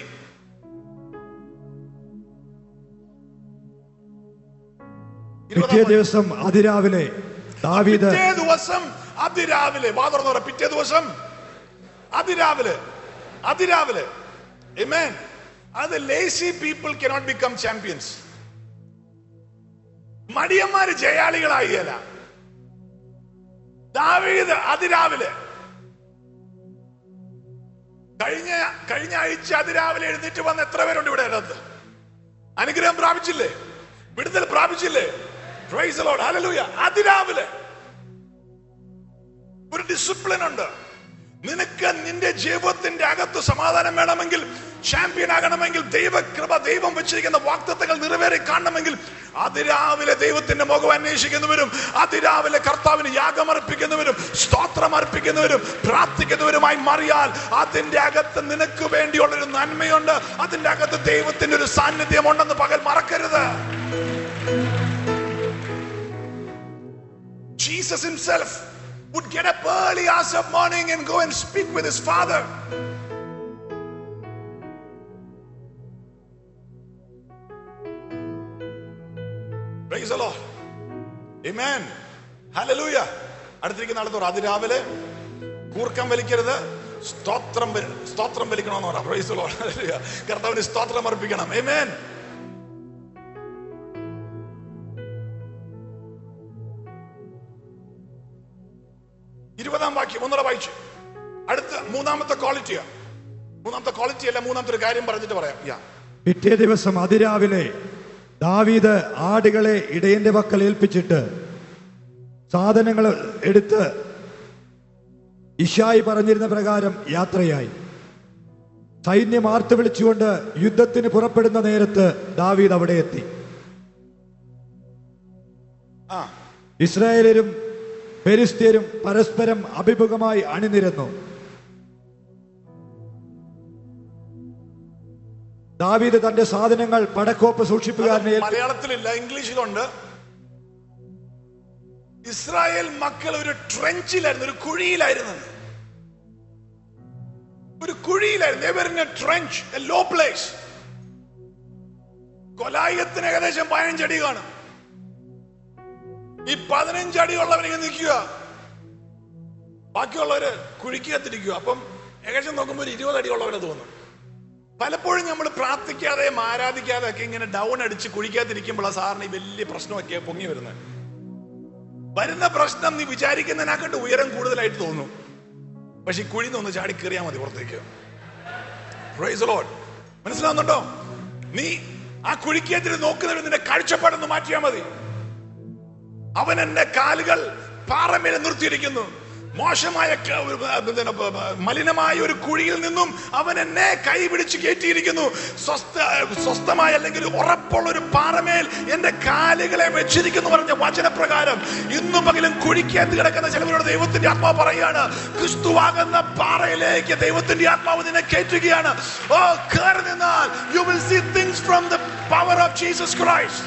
Speaker 2: പിറ്റേ ദിവസം അതിരാവിലെ ദാവീദ്
Speaker 1: പിറ്റേ ദിവസം അതിരാവിലെ വാ തുറന്നു പറ പിറ്റേ ദിവസം അതിരാവിലെ അതിരാവിലെ Amen. അത് lazy people cannot become champions മടിയന്മാര് ജയാളികളായില്ല ദാവീദ് അതിരാവിലെ കഴിഞ്ഞ കഴിഞ്ഞ ആഴ്ച അതിരാവിലെ എഴുന്നേറ്റ് വന്ന എത്ര പേരുണ്ട് ഇവിടെ അതിനകത്ത് അനുഗ്രഹം പ്രാപിച്ചില്ലേ വിടുതൽ പ്രാപിച്ചില്ലേ Praise the Lord. Hallelujah. അതിരാവിലെ ഒരു ഡിസിപ്ലിൻ ഉണ്ട് നിനക്ക് നിന്റെ ജീവിതത്തിന്റെ അകത്ത് സമാധാനം വേണമെങ്കിൽ ചാമ്പ്യൻ ആകണമെങ്കിൽ ദൈവകൃപ ദൈവം വെച്ചിരിക്കുന്ന വാക്തത്വങ്ങൾ നിറവേറി കാണണമെങ്കിൽ അതിരാവിലെ ദൈവത്തിന്റെ മുഖം അന്വേഷിക്കുന്നവരും അതിരാവിലെ കർത്താവിന് യാഗമർപ്പിക്കുന്നവരും സ്തോത്രം അർപ്പിക്കുന്നവരും പ്രാർത്ഥിക്കുന്നവരുമായി മാറിയാൽ അതിന്റെ അകത്ത് നിനക്ക് വേണ്ടിയുള്ള ഒരു നന്മയുണ്ട് അതിന്റെ അകത്ത് ദൈവത്തിന്റെ ഒരു സാന്നിധ്യം ഉണ്ടെന്ന് പകൽ മറക്കരുത് Jesus himself would get up early hours of morning and go and speak with his father. Praise the Lord. Amen. Hallelujah. അടുത്തിരിക്കുന്ന ആൾ തോറ അതിരാവിലെ കൂർക്കം വലിക്കരുത് സ്തോത്രം വ- സ്തോത്രം വലിക്കണമെന്ന് പറയാം Praise the Lord. Hallelujah. കർത്താവിന് സ്തോത്രം അർപ്പിക്കണം Amen. ഇരുപതാം വാക്യം ഒന്നുകൂടെ വായിച്ചു അടുത്ത മൂന്നാമത്തെ ക്വാളിറ്റിയാ മൂന്നാമത്തെ ക്വാളിറ്റി അല്ല മൂന്നാമത്തെ ഒരു കാര്യം പറഞ്ഞിട്ട് പറയാം യാ
Speaker 2: പിറ്റേ ദിവസം അതിരാവിലെ ദാവീദ് ആടുകളെ ഇടയന്റെ പക്കൽ ഏൽപ്പിച്ചിട്ട് സാധനങ്ങൾ എടുത്ത് ഇഷായി പറഞ്ഞിരുന്ന പ്രകാരം യാത്രയായി സൈന്യം ആർത്തു വിളിച്ചുകൊണ്ട് യുദ്ധത്തിന് പുറപ്പെടുന്ന നേരത്ത് ദാവീദ് അവിടെ എത്തി
Speaker 1: ആ
Speaker 2: ഇസ്രായേലരും ഫെരിസ്ത്യരും പരസ്പരം അഭിമുഖമായി അണിനിരന്നു ദാവീദ് തന്റെ സാധനങ്ങൾ പടക്കോപ്പ് സൂക്ഷിപ്പുകാരനെ ഏൽപ്പി-
Speaker 1: മലയാളത്തിലില്ല ഇംഗ്ലീഷിലുണ്ട് ഇസ്രായേൽ മക്കൾ ഒരു ട്രെഞ്ചിലായിരുന്നു ഒരു കുഴിയിലായിരുന്നു ഒരു കുഴിയിലായിരുന്നു They were in a trench, a low place. കൊലായത്തിന് ഏകദേശം പതിനഞ്ചടി കാണും ഈ പതിനഞ്ചടി ഉള്ളവരിങ്ങനെ നിൽക്കുക ബാക്കിയുള്ളവര് കുഴിക്കകത്തിരിക്കുക അപ്പം ഏകദേശം നോക്കുമ്പോൾ ഒരു ഇരുപത് അടി ഉള്ളവരെ തോന്നും പലപ്പോഴും നമ്മൾ പ്രാർത്ഥിക്കാതെയും ആരാധിക്കാതെ ഒക്കെ ഇങ്ങനെ ഡൗൺ അടിച്ച് കുഴിക്കാതിരിക്കുമ്പോൾ സാറിന് ഈ വലിയ പ്രശ്നമൊക്കെ പൊങ്ങി വരുന്നത് വരുന്ന പ്രശ്നം നീ വിചാരിക്കുന്നതിനെക്കാട്ട് ഉയരം കൂടുതലായിട്ട് തോന്നും പക്ഷെ ഈ കുഴി ഒന്ന് ചാടി കയറിയാൽ മതി പുറത്തേക്ക് Praise the Lord. മനസ്സിലാവുന്നുണ്ടോ നീ ആ കുഴിക്കകത്തിൽ നോക്കുന്നവർ നിന്റെ കാഴ്ചപ്പാടൊന്ന് മാറ്റിയാൽ മതി അവൻ എന്റെ കാലുകൾ പാറമേലെ നിർത്തിയിരിക്കുന്നു മോശമായ ക- ഒരു, ആ, എന്താണ് പ- പ- മലിനമായ ഒരു കുഴിയിൽ നിന്നും അവൻ എന്നെ കൈ പിടിച്ച് കയറ്റിയിരിക്കുന്നു സ്വസ്ഥ സ്വസ്ഥമായ അല്ലെങ്കിൽ ഉറപ്പുള്ള ഒരു പാറമേൽ എന്റെ കാലുകളെ വെച്ചിരിക്കുന്നു പറഞ്ഞ വചനപ്രകാരം ഇന്നു പകലും കുഴിക്കകത്ത് കിടക്കുന്ന ചിലവരോട് ദൈവത്തിന്റെ ആത്മാവ് പറയുകയാണ് ക്രിസ്തുവാകുന്ന പാറയിലേക്ക് ദൈവത്തിന്റെ ആത്മാവ് നിന്നെ കയറ്റുകയാണ് ഓ കയറി നിന്നാൽ you will see things from the power of Jesus Christ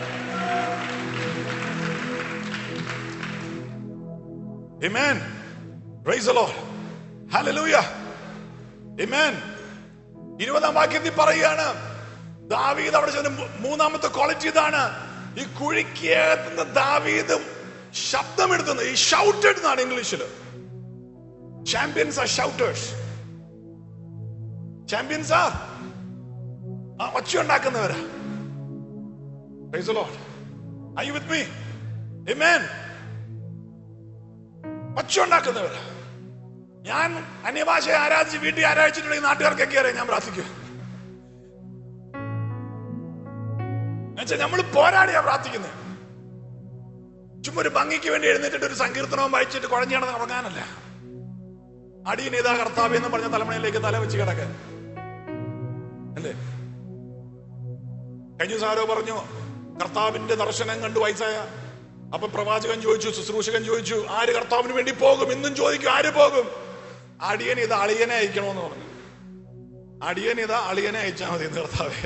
Speaker 1: Amen. Praise the Lord. Hallelujah. Amen. ഇരുപതാം വാക്യത്തിൽ പറയുകയാണ് ദാവീദ് അവിടെ ചെന്ന് മൂ- മൂന്നാമത്തെ ക്വാളിറ്റി ഇതാണ് ഈ കുഴിക്കകത്തുനിന്ന് ദാവീദ് ശബ്ദമെടുത്തുന്നത് ഈ ഷൗട്ടഡ് എന്നാണ് ഇംഗ്ലീഷിൽ champions are shouters champions are ആ ഒച്ച ഉണ്ടാക്കുന്നവരാ Praise the Lord. Are you with me? Amen. ഒച്ച ഉണ്ടാക്കുന്നവരാ ഞാൻ അന്യഭാഷയെ ആരാധിച്ച് വീട്ടിൽ ആരാധിച്ചിട്ടുണ്ടെങ്കിൽ നാട്ടുകാർക്കൊക്കെ അറിയാം ഞാൻ പ്രാർത്ഥിക്കും എന്നുവെച്ചാൽ നമ്മൾ പോരാടിയാ പ്രാർത്ഥിക്കുന്നത് ചുമ്മാ ഒരു ഭംഗിക്ക് വേണ്ടി എഴുന്നേറ്റിട്ട് ഒരു സങ്കീർത്തനവും വായിച്ചിട്ട് കുഴഞ്ഞു കിടന്ന് ഉറങ്ങാനല്ല അടിയൻ ഇതാ കർത്താവ് എന്ന് പറഞ്ഞ തലമുറയിലേക്ക് തല വെച്ച് കിടക്കാൻ അല്ലേ കഴിഞ്ഞ ദിവസം ആരോ പറഞ്ഞു കർത്താവിന്റെ ദർശനം കണ്ടു വയസ്സായ അപ്പൊ പ്രവാചകൻ ചോദിച്ചു ശുശ്രൂഷകൻ ചോദിച്ചു ആര് കർത്താവിന് വേണ്ടി പോകും ഇന്നും ചോദിക്കും ആര് പോകും അടിയൻ ഇത് അളിയനെ അയക്കണമെന്ന് പറഞ്ഞു അടിയൻ ഇതാ അളിയനെ അയച്ചാൽ മതി എന്ന് കർത്താവേ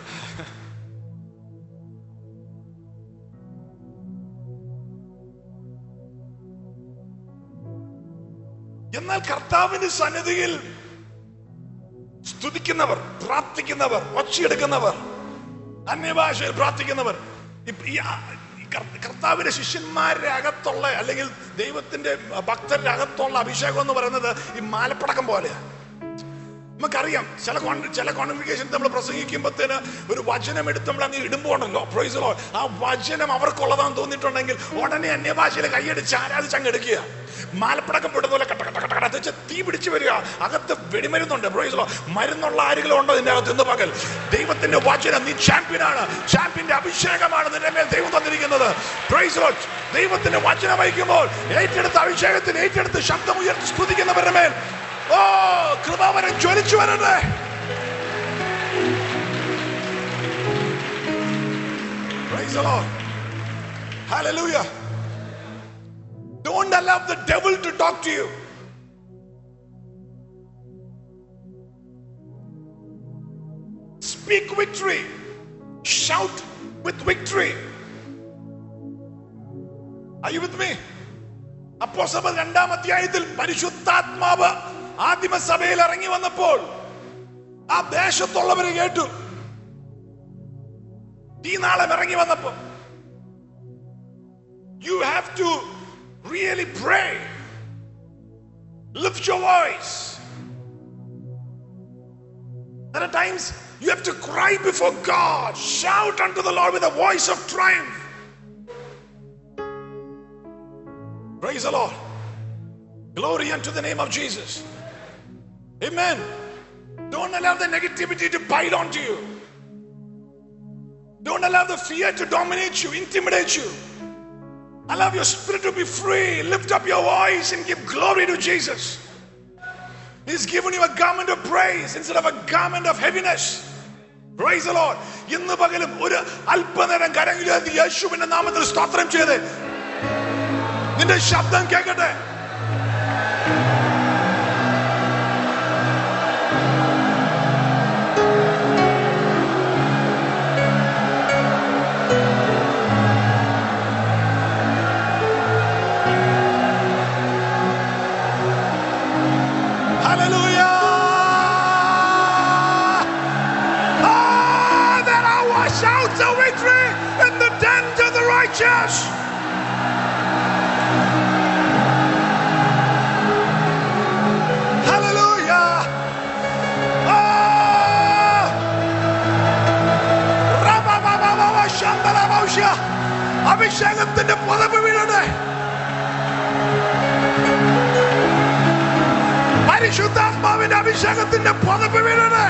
Speaker 1: എന്നാൽ കർത്താവിന്റെ സന്നിധിയിൽ സ്തുതിക്കുന്നവർ പ്രാർത്ഥിക്കുന്നവർ ഒച്ചയെടുക്കുന്നവർ അന്യഭാഷയിൽ പ്രാർത്ഥിക്കുന്നവർ ഇപ്പ- ഈ ആ- ഈ കർ- കർത്താവിന്റെ ശിഷ്യന്മാരുടെ അകത്തുള്ള അല്ലെങ്കിൽ ദൈവത്തിന്റെ ഭക്തരുടെ അകത്തുള്ള അഭിഷേകം എന്ന് പറയുന്നത് ഈ മാലപ്പടക്കം പോലെയാണ് നമുക്കറിയാം ചില കോൺ- ചില കോൺഗ്രിഗേഷൻ നമ്മൾ പ്രസംഗിക്കുമ്പോഴത്തേന് ഒരു വചനം എടുത്ത് നമ്മൾ അങ്ങ് ഇടുമ്പോണ്ടല്ലോ പ്രൊയ്സലോ ആ വചനം അവർക്കുള്ളതാന്ന് തോന്നിയിട്ടുണ്ടെങ്കിൽ ഉടനെ അന്യഭാഷയിൽ കൈയടിച്ച് ആരാധിച്ച് അങ്ങ് എടുക്കുക മാലപ്പടക്കം പെടുന്ന പോലെ കട്ട കട്ട കട്ട കട്ട വെച്ച് തീ പിടിച്ചു വരിക അകത്ത് വെടിമരുന്നുണ്ട് പ്രൊയ്സലോ മരുന്നുള്ള ആരെങ്കിലും ഉണ്ടോ ഇതിന്റെ അകത്ത് ഇന്ന് പകൽ ദൈവത്തിന്റെ വചനം നീ ചാമ്പ്യനാണ് ചാമ്പ്യന്റെ അഭിഷേകമാണ് നിന്റെ മേൽ ദൈവം തന്നിരിക്കുന്നത് പ്രൊയ്സലോ ദൈവത്തിന്റെ വചനം വഹിക്കുമ്പോൾ ഏറ്റെടുത്ത അഭിഷേകത്തിന് ഏറ്റെടുത്ത് ശബ്ദം ഉയർത്തി സ്തുതിക്കുന്നവരുടെ മേൽ ഓ കൃപാവരം ജ്വലിച്ചു വരട്ടെ Praise the Lord. Hallelujah. Don't allow the devil to talk to you. Speak victory. Shout with victory. Are you with me? അപ്പോസ്തലർ രണ്ടാം അധ്യായത്തിൽ പരിശുദ്ധാത്മാവ് ആദിമസഭയിൽ ഇറങ്ങി വന്നപ്പോൾ ആ ദേശത്തുള്ളവര് കേട്ടു ഈ നാളെ ഇറങ്ങി വന്നപ്പോ you have to really pray lift your voice There are times you have to cry before God, shout unto the Lord with a voice of triumph. Praise the Lord. Glory unto the name of Jesus. Amen. Don't allow the negativity to pile onto you. Don't allow the fear to dominate you, intimidate you. Allow your spirit to be free. Lift up your voice and give glory to Jesus. He's given you a garment of praise instead of a garment of heaviness. Praise the Lord. ഇന്ന് പകലും ഒരു അല്പനേരം കരങ്ങളിൽ യേശുവിന്റെ നാമത്തിൽ സ്തോത്രം ചെയ്ത് നിന്റെ ശബ്ദം കേൾക്കട്ടെ Hallelujah! Ah, there are shouts of victory in the dens of the righteous. Hallelujah! Ah! Rababababa, ശന്തലഭൗഷ്യ. അഭിഷേകത്തിന്റെ പുതപ്പ് വീഴട്ടെ പരിശുദ്ധാത്മാവിന്റെ അഭിഷേകത്തിന്റെ പുതപ്പ് വീഴട്ടെ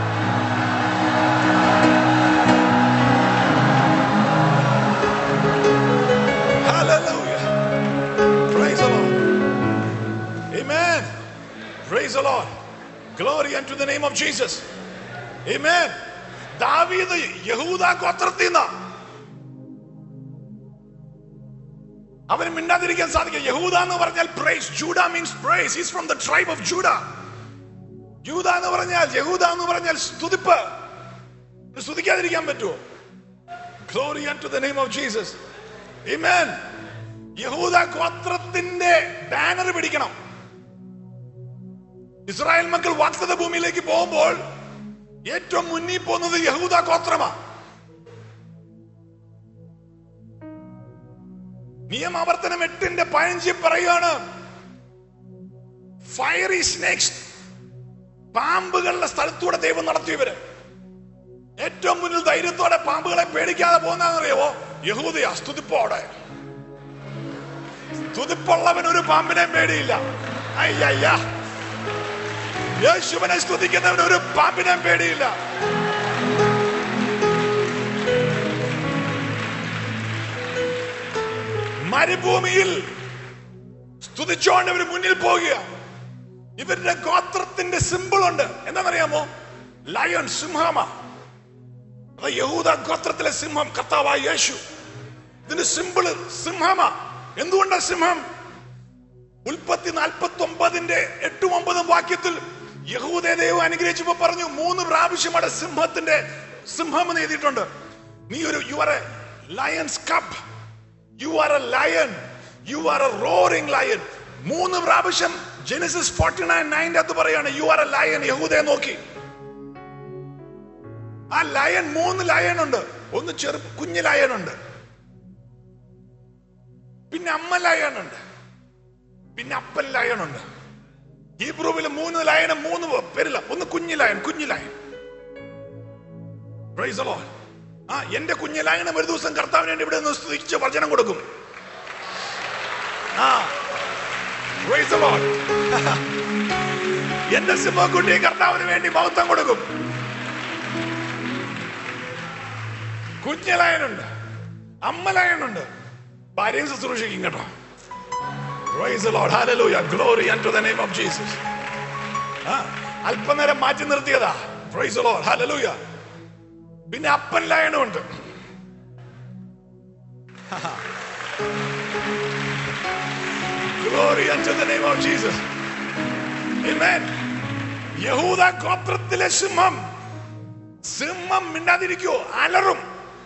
Speaker 1: Hallelujah. Praise the Lord. Amen. Praise the Lord. Glory unto the name of Jesus. Amen. ദാവീദ് യഹൂദ ഗോത്രത്തിൽ നിന്നാ അവന് മിണ്ടാതിരിക്കാൻ സാധിക്കും യഹൂദ എന്ന് പറഞ്ഞാൽ praise Judah means praise is from the tribe of Judah യൂദ എന്ന് പറഞ്ഞാൽ യഹൂദ എന്ന് പറഞ്ഞാൽ സ്തുതിപ്പ് ഇത് സ്തുതിക്കാതിരിക്കാൻ പറ്റുമോ glory to the name of Jesus Amen. യഹൂദ ഗോത്രത്തിന്റെ ബാനർ പിടിക്കണം ഇസ്രായേൽ മക്കൾ വാക്തത ഭൂമിയിലേക്ക് പോകുമ്പോൾ ഏറ്റവും മുന്നിൽ പോകുന്നത് യഹൂദ ഗോത്രമാണ് നിയമാവർത്തനം എട്ടിന്റെ പതിനഞ്ച് പറയുകയാണ് ഫയറി സ്നേക്സ് പാമ്പുകളുടെ സ്ഥലത്തൂടെ ദൈവം നടത്തിയവര് ഏറ്റവും മുന്നിൽ ധൈര്യത്തോടെ പാമ്പുകളെ പേടിക്കാതെ പോകുന്നറിയാവോ യഹൂദയ സ്തുതിപ്പോടെ സ്തുതിപ്പുള്ളവൻ ഒരു പാമ്പിനെ പേടിയില്ല അയ്യയ്യ യേശുവിനെ സ്തുതിക്കുന്നവൻ ഒരു പാമ്പിനെ പേടിയില്ല മരുഭൂമിയിൽ സ്തുതിച്ചോണ്ട് ഇവർ മുന്നിൽ പോകുക ഇവരുടെ ഗോത്രത്തിന്റെ സിമ്പിൾ ഉണ്ട് എന്താണെന്നറിയാമോ ലയൺ സിംഹമ അത് യഹൂദ ഗോത്രത്തിലെ സിംഹം കർത്താവായ യേശു ഇതിന്റെ സിമ്പിള് സിംഹമ എന്തുകൊണ്ടാ സിംഹം ഉൽപ്പത്തി നാൽപ്പത്തി ഒമ്പതിന്റെ എട്ടും ഒമ്പതും വാക്യത്തിൽ യഹൂദേ ദൈവം അനുഗ്രഹിച്ചപ്പോ പറഞ്ഞു മൂന്ന് പ്രാവശ്യം അവിടെ സിംഹത്തിന്റെ സിംഹം എന്ന് എഴുതിയിട്ടുണ്ട് നീ ഒരു you are a lion's cub you are a lion you are a roaring lion മൂന്ന് പ്രാവശ്യം ജെനിസിസ് ഫോർട്ടി നയൻ നയൻ്റെ അകത്ത് പറയാണ് യു ആർ എ ലയൺ യഹൂദയെ നോക്കി ആ ലയൺ മൂന്ന് ലയൺ ഉണ്ട് ഒന്ന് ചെറു കുഞ്ഞു ലയൺ ഉണ്ട് പിന്നെ അമ്മ ലയൺ ഉണ്ട് പിന്നെ അപ്പൻ ലയൺ ഉണ്ട് ഹീബ്രുവിൽ മൂന്ന് ലയണ് മൂന്ന് പേരില്ല ഒന്ന് കുഞ്ഞു ലയൺ കുഞ്ഞു ലയൺ Praise the Lord. ആ എന്റെ കുഞ്ഞു ലയണം ഒരു ദിവസം കർത്താവിന് വേണ്ടി ഇവിടെ നിന്ന് സ്തുതിച്ച് വചനം കൊടുക്കും ആ Praise the Lord. എന്റെ സിംഹക്കുട്ടി കർത്താവിന് വേണ്ടി മഹത്വം കൊടുക്കും കുഞ്ഞലയനുണ്ട് അമ്മലയനുണ്ട് ഭാര്യയും ശുശ്രൂഷിക്കും കേട്ടോ Praise the Lord. Hallelujah. Glory unto the name of Jesus. ആ, അല്പനേരം മാറ്റി നിർത്തിയതാ Praise the Lord. Hallelujah. പിന്നെ അപ്പൻ ലയനും ഉണ്ട് Glory unto the name of Jesus. Amen. യഹൂദ ഗോത്രത്തിലെ സിംഹം സിംഹം മിണ്ടാതിരിക്കോ അലറും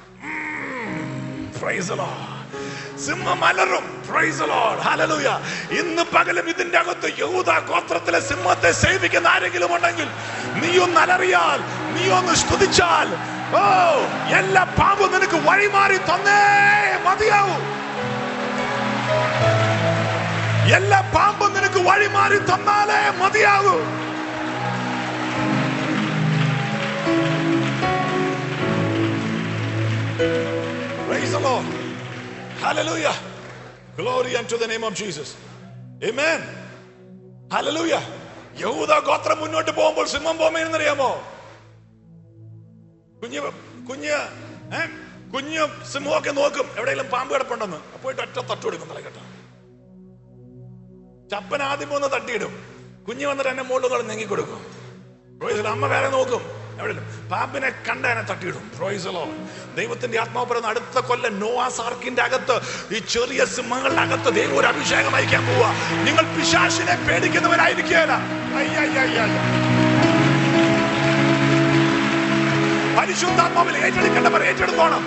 Speaker 1: Praise the Lord. സിംഹം അലറും Praise the Lord. Hallelujah. ഇന്ന് പകലും ഇതിന്റെ അകത്ത് യഹൂദ ഗോത്രത്തിലെ സിംഹത്തെ സേവിക്കുന്ന ആരെങ്കിലും ഉണ്ടെങ്കിൽ നീ ഒന്ന് അലറിയാൽ നീ ഒന്ന് സ്തുതിച്ചാൽ ഓ എല്ലാ പാമ്പും നിനക്ക് വഴിമാറി തന്നേ മതിയാവൂ എല്ലാ പാമ്പും നിനക്ക് വഴിമാറി തന്നാലേ മതിയാകൂ Praise the Lord. Hallelujah. Glory unto the name of Jesus. Amen. Hallelujah. യഹൂദ ഗോത്രം മുന്നോട്ട് പോകുമ്പോൾ സിംഹം പോകുമെന്നറിയാമോ കുഞ്ഞ് കുഞ്ഞ് ഏ കുഞ്ഞ് സിംഹമൊക്കെ നോക്കും എവിടെയെങ്കിലും പാമ്പ് കിടപ്പുണ്ടെന്ന് പോയിട്ട് ഒറ്റ തട്ടു കൊടുക്കും തലക്കെട്ട ചപ്പൻ ആദ്യം ഒന്ന് തട്ടിയിടും കുഞ്ഞ് വന്നിട്ട് എന്നെ മുകളിൽ കൊണ്ട് നീങ്ങി കൊടുക്കും Praise the Lord. അമ്മ വേറെ നോക്കും എവിടെയും പാമ്പിനെ കണ്ട എന്നെ തട്ടിയിടും പ്രോയിസലോ ദൈവത്തിന്റെ ആത്മാവ് പറയുന്ന അടുത്ത കൊല്ലം നോവാസ് ആർക്കിന്റെ അകത്ത് ഈ ചെറിയ സിംഹങ്ങളുടെ അകത്ത് ദൈവം ഒരു അഭിഷേകം അയക്കാൻ പോവുക നിങ്ങൾ പിശാശിനെ പേടിക്കുന്നവരായിരിക്കുകയല്ല അയ്യയ്യയ്യ. പരിശുദ്ധാത്മാവിൽ ഏറ്റെടുക്കേണ്ടവർ ഏറ്റെടുത്തോണം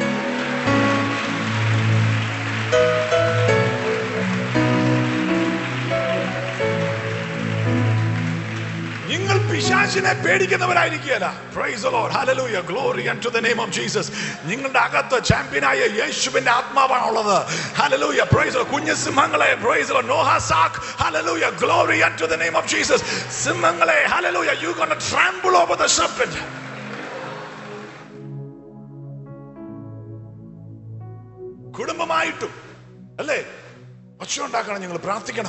Speaker 1: നിങ്ങൾ പിശാചിനെ പേടിക്കുന്നവരായിരിക്കുകയല്ല Praise the Lord. Hallelujah. Glory unto the name of Jesus. നിങ്ങളുടെ അകത്ത് ചാമ്പ്യനായ യേശുവിന്റെ ആത്മാവാണുള്ളത് Hallelujah. Praise the Lord. കുഞ്ഞു സിംഹങ്ങളെ Praise the Lord. Noah Ark. Hallelujah. Glory unto the name of Jesus. സിംഹങ്ങളെ Hallelujah. You gonna trample over the serpent. കുടുംബമായിട്ടും അല്ലേ ഒച്ച ഉണ്ടാക്കണം നിങ്ങൾ പ്രാർത്ഥിക്കണം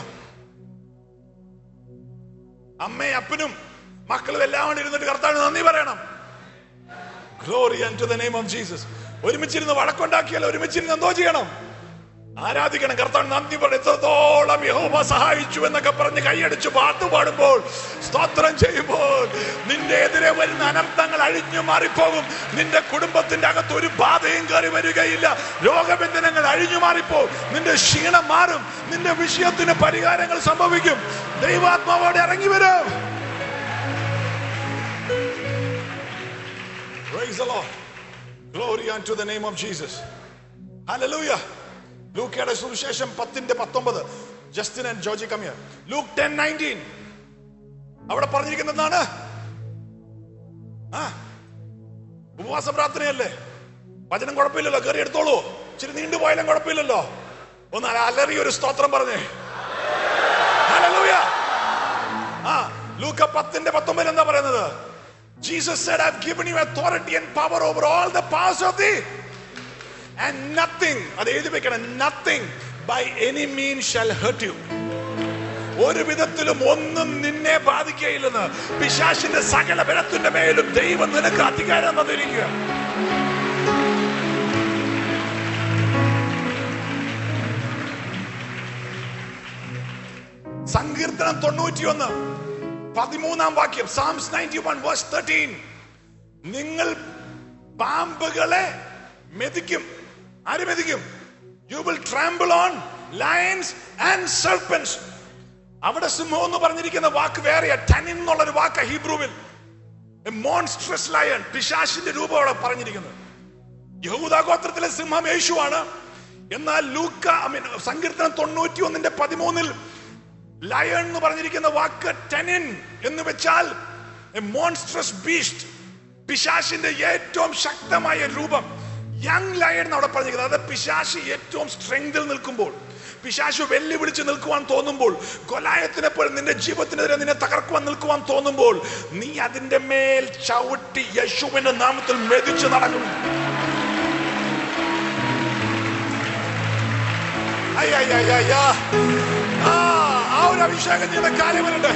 Speaker 1: അമ്മയും അപ്പനും മക്കളും എല്ലാം കൂടി ഇരുന്നിട്ട് കർത്താവിന് നന്ദി പറയണം glory to the name of Jesus ഒരുമിച്ചിരുന്ന് വഴക്കുണ്ടാക്കിയാൽ ഒരുമിച്ചിരുന്ന് എന്തോ ചെയ്യണം ആരാധിക്കണം കർത്താവ് നന്ദി പറയും എത്രത്തോളം യഹോവ സഹായിച്ചു എന്നൊക്കെ പറഞ്ഞ് കൈയടിച്ച് പാട്ട് പാടുമ്പോൾ സ്തോത്രം ചെയ്യുമ്പോൾ നിന്റെ എതിരെ വരുന്ന അനർത്ഥങ്ങൾ അഴിഞ്ഞു മാറിപ്പോകും നിന്റെ കുടുംബത്തിന്റെ അകത്ത് ഒരു ബാധയും കയറി വരികയില്ല രോഗബന്ധനങ്ങൾ അഴിഞ്ഞു മാറിപ്പോകും നിന്റെ ക്ഷീണം മാറും നിന്റെ വിഷയത്തിന് പരിഹാരങ്ങൾ സംഭവിക്കും ദൈവാത്മാവോടെ ഇറങ്ങി വരും Praise the Lord. Glory unto the name of Jesus. Hallelujah. ലൂക്കയുടെ സുവിശേഷം പത്തിന്റെ പത്തൊമ്പത് ജസ്റ്റിൻ ആൻഡ് ജോർജി കമിയർ ലൂക്ക് ടെൻ നയൻറ്റീൻ അവിടെ പറഞ്ഞിരിക്കുന്നതാണ് ആ ഉപവാസ പ്രാർത്ഥനയല്ലേ വചനം കുഴപ്പമില്ലല്ലോ കയറി എടുത്തോളൂ ഇച്ചിരി നീണ്ടുപോയാലും കുഴപ്പമില്ലല്ലോ ഒന്ന് അലറി ഒരു സ്തോത്രം പറഞ്ഞേ Hallelujah. ആ ലൂക്ക പത്തിന്റെ പത്തൊമ്പതിൽ എന്താ പറയുന്നത് Jesus said, I've given you authority and power over all the powers of the and nothing അത് എഴുതി വെക്കണം nothing by any means shall hurt you ഒരു വിധത്തിലും ഒന്നും നിന്നെ ബാധിക്കുകയില്ലെന്ന് പിശാശിന്റെ സകല ബലത്തിന്റെ മേലും ദൈവം നിനക്ക് അധികാരം തന്നിരിക്കുക സങ്കീർത്തനം തൊണ്ണൂറ്റിയൊന്ന് പതിമൂന്നാം വാക്യം Psalms ninety one verse thirteen നിങ്ങൾ പാമ്പുകളെ മെതിക്കും ആര് മെതിക്കും you will trample on lions and serpents അവിടെ സിംഹം എന്ന് പറഞ്ഞിരിക്കുന്ന വാക്ക് വേറെയാ ടനിൻ എന്നുള്ളൊരു വാക്ക് ഹീബ്രുവിൽ മോൺസ്ട്രസ് ലയൺ പിശാശിന്റെ രൂപം അവിടെ പറഞ്ഞിരിക്കുന്നത് യഹൂദ ഗോത്രത്തിലെ സിംഹം യേശുവാണ് എന്നാൽ ലൂക്ക ഐ മീൻ സങ്കീർത്തനം തൊണ്ണൂറ്റി ഒന്നിന്റെ പതിമൂന്നിൽ ലയൺ എന്ന് പറഞ്ഞിരിക്കുന്ന വാക്ക് ടെനിൻ എന്ന് വെച്ചാൽ മോൺസ്ട്രസ് ബീസ്റ്റ് പിശാശിന്റെ ഏറ്റവും ശക്തമായ രൂപം യങ് ലയൺ എന്ന് അവിടെ പറഞ്ഞിരിക്കുന്നത് അത് പിശാശ് ഏറ്റവും സ്ട്രെങ്തിൽ നിൽക്കുമ്പോൾ പിശാശു വെല്ലുവിളിച്ച് നിൽക്കുവാൻ തോന്നുമ്പോൾ കൊലായത്തിനെ പോലെ നിന്റെ ജീവിതത്തിനെതിരെ നിന്നെ തകർക്കുവാൻ നിൽക്കുവാൻ തോന്നുമ്പോൾ നീ അതിന്റെ മേൽ ചവിട്ടി യേശുവിന്റെ നാമത്തിൽ മെതിച്ച് നടക്കണം അയ്യയ്യയ്യയ്യ. ആ ആ ഒരു അഭിഷേകം നിങ്ങളുടെ കാര്യമുണ്ട്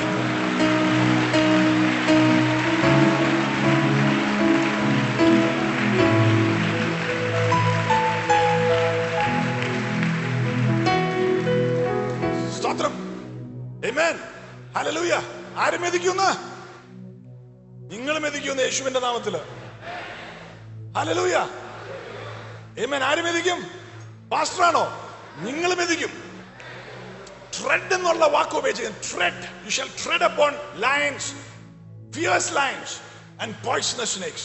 Speaker 1: സ്തോത്രം Amen. ഹല്ലേലൂയ ആര് മെതിക്കുന്ന നിങ്ങൾ മെതിക്കുന്ന യേശുവിന്റെ നാമത്തില് ഹല്ലേലൂയ Amen. ആര് മെതിക്കും പാസ്റ്ററാണോ നിങ്ങൾ മെതിക്കും ട്രെഡ് എന്നുള്ള വാക്ക് ഉപയോഗിച്ചിരിക്കുന്നത് tread you shall tread upon lions fierce lions and poisonous snakes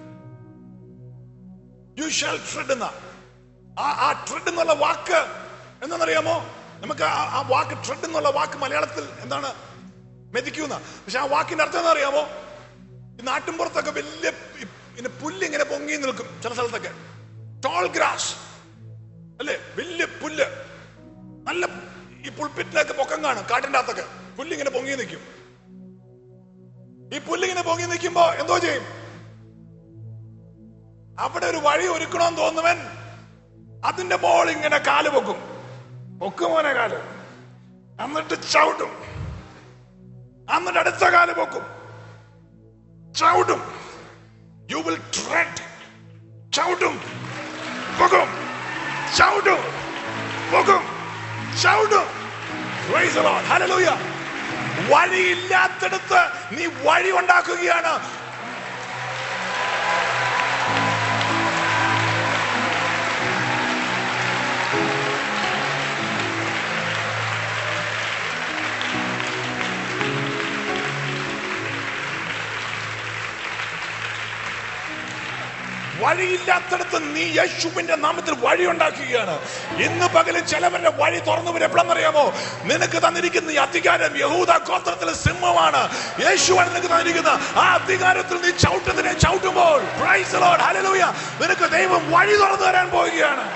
Speaker 1: you shall tread എന്ന ആ ആ ട്രെഡ് എന്നുള്ള വാക്ക് എന്താണെന്നറിയാമോ നമുക്ക് ആ- ആ വാക്ക് ട്രെഡ് എന്നുള്ള വാക്ക് മലയാളത്തിൽ എന്താണ് മെതിക്കുന്ന പക്ഷെ ആ വാക്കിന്റെ അർത്ഥം എന്താ അറിയാമോ ഈ നാട്ടിൻപുറത്തൊക്കെ വലിയ ഈ- ഇങ്ങനെ പുല്ല് ഇങ്ങനെ പൊങ്ങി നിൽക്കും ചില സ്ഥലത്തൊക്കെ ടോൾ ഗ്രാസ് അല്ലേ വലിയ പുല്ല് നല്ല ഈ പുൽപ്പിറ്റിലൊക്കെ പൊക്കം കാണും കാട്ടിന്റെ അകത്തൊക്കെ പുല്ലിങ്ങനെ പൊങ്ങി നിൽക്കും ഈ പുല്ലിങ്ങനെ പൊങ്ങി നിൽക്കുമ്പോ എന്തോ ചെയ്യും അവിടെ ഒരു വഴി ഒരുക്കണമെന്ന് തോന്നുവൻ അതിന്റെ ബോൾ ഇങ്ങനെ കാല് പൊക്കും പൊക്കും മോനെ കാല് എന്നിട്ട് ചവിട്ടും എന്നിട്ട് അടുത്ത കാല് പൊക്കും ചവിട്ടും യു വിൽ ട്രെഡ് ചവിട്ടും പൊക്കും ചവിട്ടും പൊക്കും ചവിട്ടും Praise the Lord. Hallelujah. വഴിയില്ലാത്തടത്ത് നീ വഴി ഉണ്ടാക്കുകയാണ് വഴിയില്ലാത്തടത്ത് നീ യേശുവിന്റെ നാമത്തിൽ വഴി ഉണ്ടാക്കുകയാണ് ഇന്ന് പകലും ചിലവരുടെ വഴി തുറന്നു വരപ്പെടെന്നറിയാമോ നിനക്ക് തന്നിരിക്കുന്ന ഈ അധികാരം യഹൂദ ഗോത്രത്തിലെ സിംഹമാണ് യേശുവാണ് നിനക്ക് തന്നിരിക്കുന്ന ആ അധികാരത്തിൽ നീ ചവിട്ടത്തിനെ ചവിട്ടുമ്പോൾ Praise the Lord. Hallelujah. നിനക്ക് ദൈവം വഴി തുറന്നു തരാൻ പോവുകയാണ്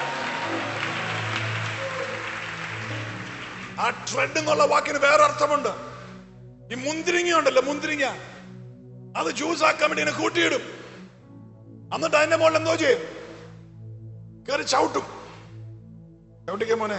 Speaker 1: ആ ട്രെഡ് എന്നുള്ള വാക്കിന് വേറെ അർത്ഥമുണ്ട് ഈ മുന്തിരിങ്ങ ഉണ്ടല്ലോ മുന്തിരിങ്ങ അത് ജ്യൂസ് ആക്കാൻ വേണ്ടി ഇങ്ങനെ കൂട്ടിയിടും എന്നിട്ട് അതിന്റെ മുകളിൽ എന്തോ ചെയ്യും കയറി ചവിട്ടും ചവിട്ടിക്കാൻ മോനെ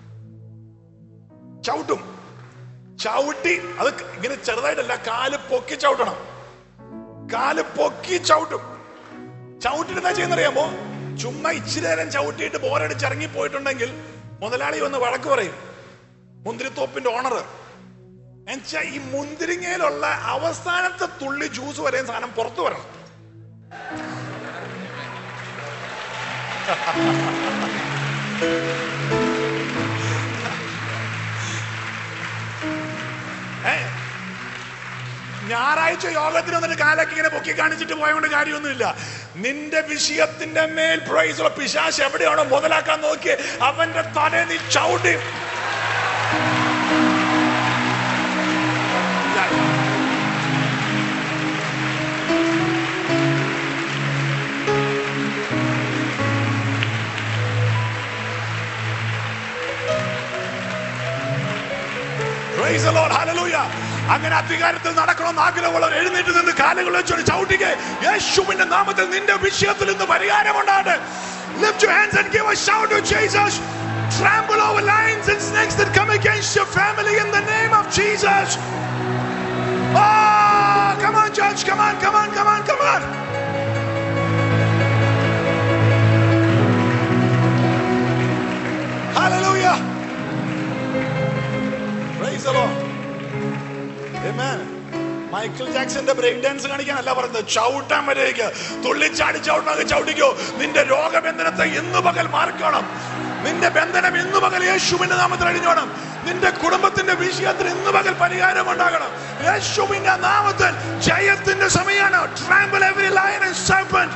Speaker 1: ചവിട്ടും ചവിട്ടി അത് ഇങ്ങനെ ചെറുതായിട്ടല്ല കാല് പൊക്കി ചവിട്ടണം കാല് പൊക്കി ചവിട്ടും ചവിട്ടിട്ട് എന്താ ചെയ്യുന്നറിയാമോ ചുമ്മാ ഇച്ചിരി നേരം ചവിട്ടിയിട്ട് ബോറടിച്ച് ഇറങ്ങി പോയിട്ടുണ്ടെങ്കിൽ മുതലാളി വന്ന് വഴക്ക് പറയും മുന്തിരിത്തോപ്പിന്റെ ഓണർ എന്നുവെച്ചാ ഈ മുന്തിരിങ്ങയിലുള്ള അവസാനത്തെ തുള്ളി ജ്യൂസ് വരെയും സാധനം പുറത്തു വരണം ഏ? ഞായറാഴ്ച യോഗത്തിന് വന്നിട്ട് കാലൊക്കെ ഇങ്ങനെ പൊക്കി കാണിച്ചിട്ട് പോയതുകൊണ്ട് കാര്യമൊന്നുമില്ല നിന്റെ വിഷയത്തിന്റെ മേൽ പ്രൈസുള്ള പിശാശ് എവിടെയാണോ മുതലാക്കാൻ നോക്കി അവന്റെ തല നീ ചവിട്ടി Praise the Lord. Hallelujah. അങ്ങനെ അധികാരത്തിൽ നടക്കണമെന്ന് ആഗ്രഹമുള്ളവർ എഴുന്നേറ്റ് നിന്ന് കാലുകൾ വെച്ചൊരു ചവിട്ടിക്ക് യേശുവിന്റെ നാമത്തിൽ നിന്റെ വിഷയത്തിൽ നിന്ന് പരിഹാരമുണ്ടാകട്ടെ Lift your hands and give a shout to Jesus. Trample over lions and snakes that come against your family in the name of Jesus. Oh, come on, church. Come on, come on, come on, come on. Hallelujah. Praise the Lord. Amen. Michael ജാക്സന്റെ ബ്രേക്ക് ഡാൻസ് കാണിക്കാനല്ല പറയുന്നത് ചവിട്ടാൻ വരേക്ക് തുള്ളിച്ചാടി ചവിട്ടാൻ ചവിട്ടിക്കോ നിന്റെ രോഗബന്ധനത്തെ ഇന്ന് പകൽ മാറിക്കണം നിന്റെ ബന്ധനം ഇന്ന് പകൽ യേശുവിന്റെ നാമത്തിൽ അഴിഞ്ഞോണം നിന്റെ കുടുംബത്തിന്റെ വിഷയത്തിന് ഇന്ന് പകൽ പരിഹാരം ഉണ്ടാകണം യേശുവിന്റെ നാമത്തിൽ ജയത്തിന്റെ സമയമാണ് trample every lion and serpent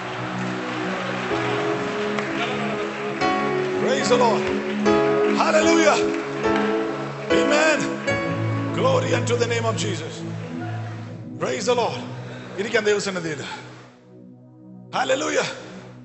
Speaker 1: Praise the Lord. Hallelujah. Amen. Glory unto the name of Jesus. Praise the Lord. ഇരിക്കാൻ ദൈവസന്നിധിയിൽ Hallelujah.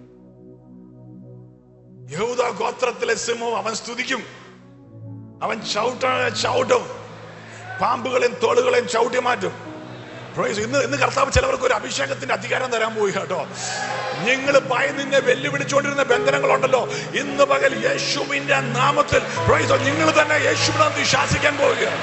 Speaker 1: യഹൂദ ഗോത്രത്തിലെ സിംഹം അവൻ സ്തുതിക്കും അവൻ ചവിട്ട ചവിട്ടും പാമ്പുകളെയും തോളുകളെയും ചവിട്ടി മാറ്റും Praise. ഇന്ന് ഇന്ന് കർത്താവ് ചിലവർക്ക് ഒരു അഭിഷേകത്തിന്റെ അധികാരം തരാൻ പോയി കേട്ടോ നിങ്ങൾ ഭയന്നിന്നെ വെല്ലുവിളിച്ചുകൊണ്ടിരുന്ന ബന്ധനങ്ങളുണ്ടല്ലോ ഇന്ന് പകൽ യേശുവിന്റെ നാമത്തിൽ Praise. നിങ്ങൾ തന്നെ യേശുവിനെ നാമത്തിൽ ശാസിക്കാൻ പോവുകയാണ്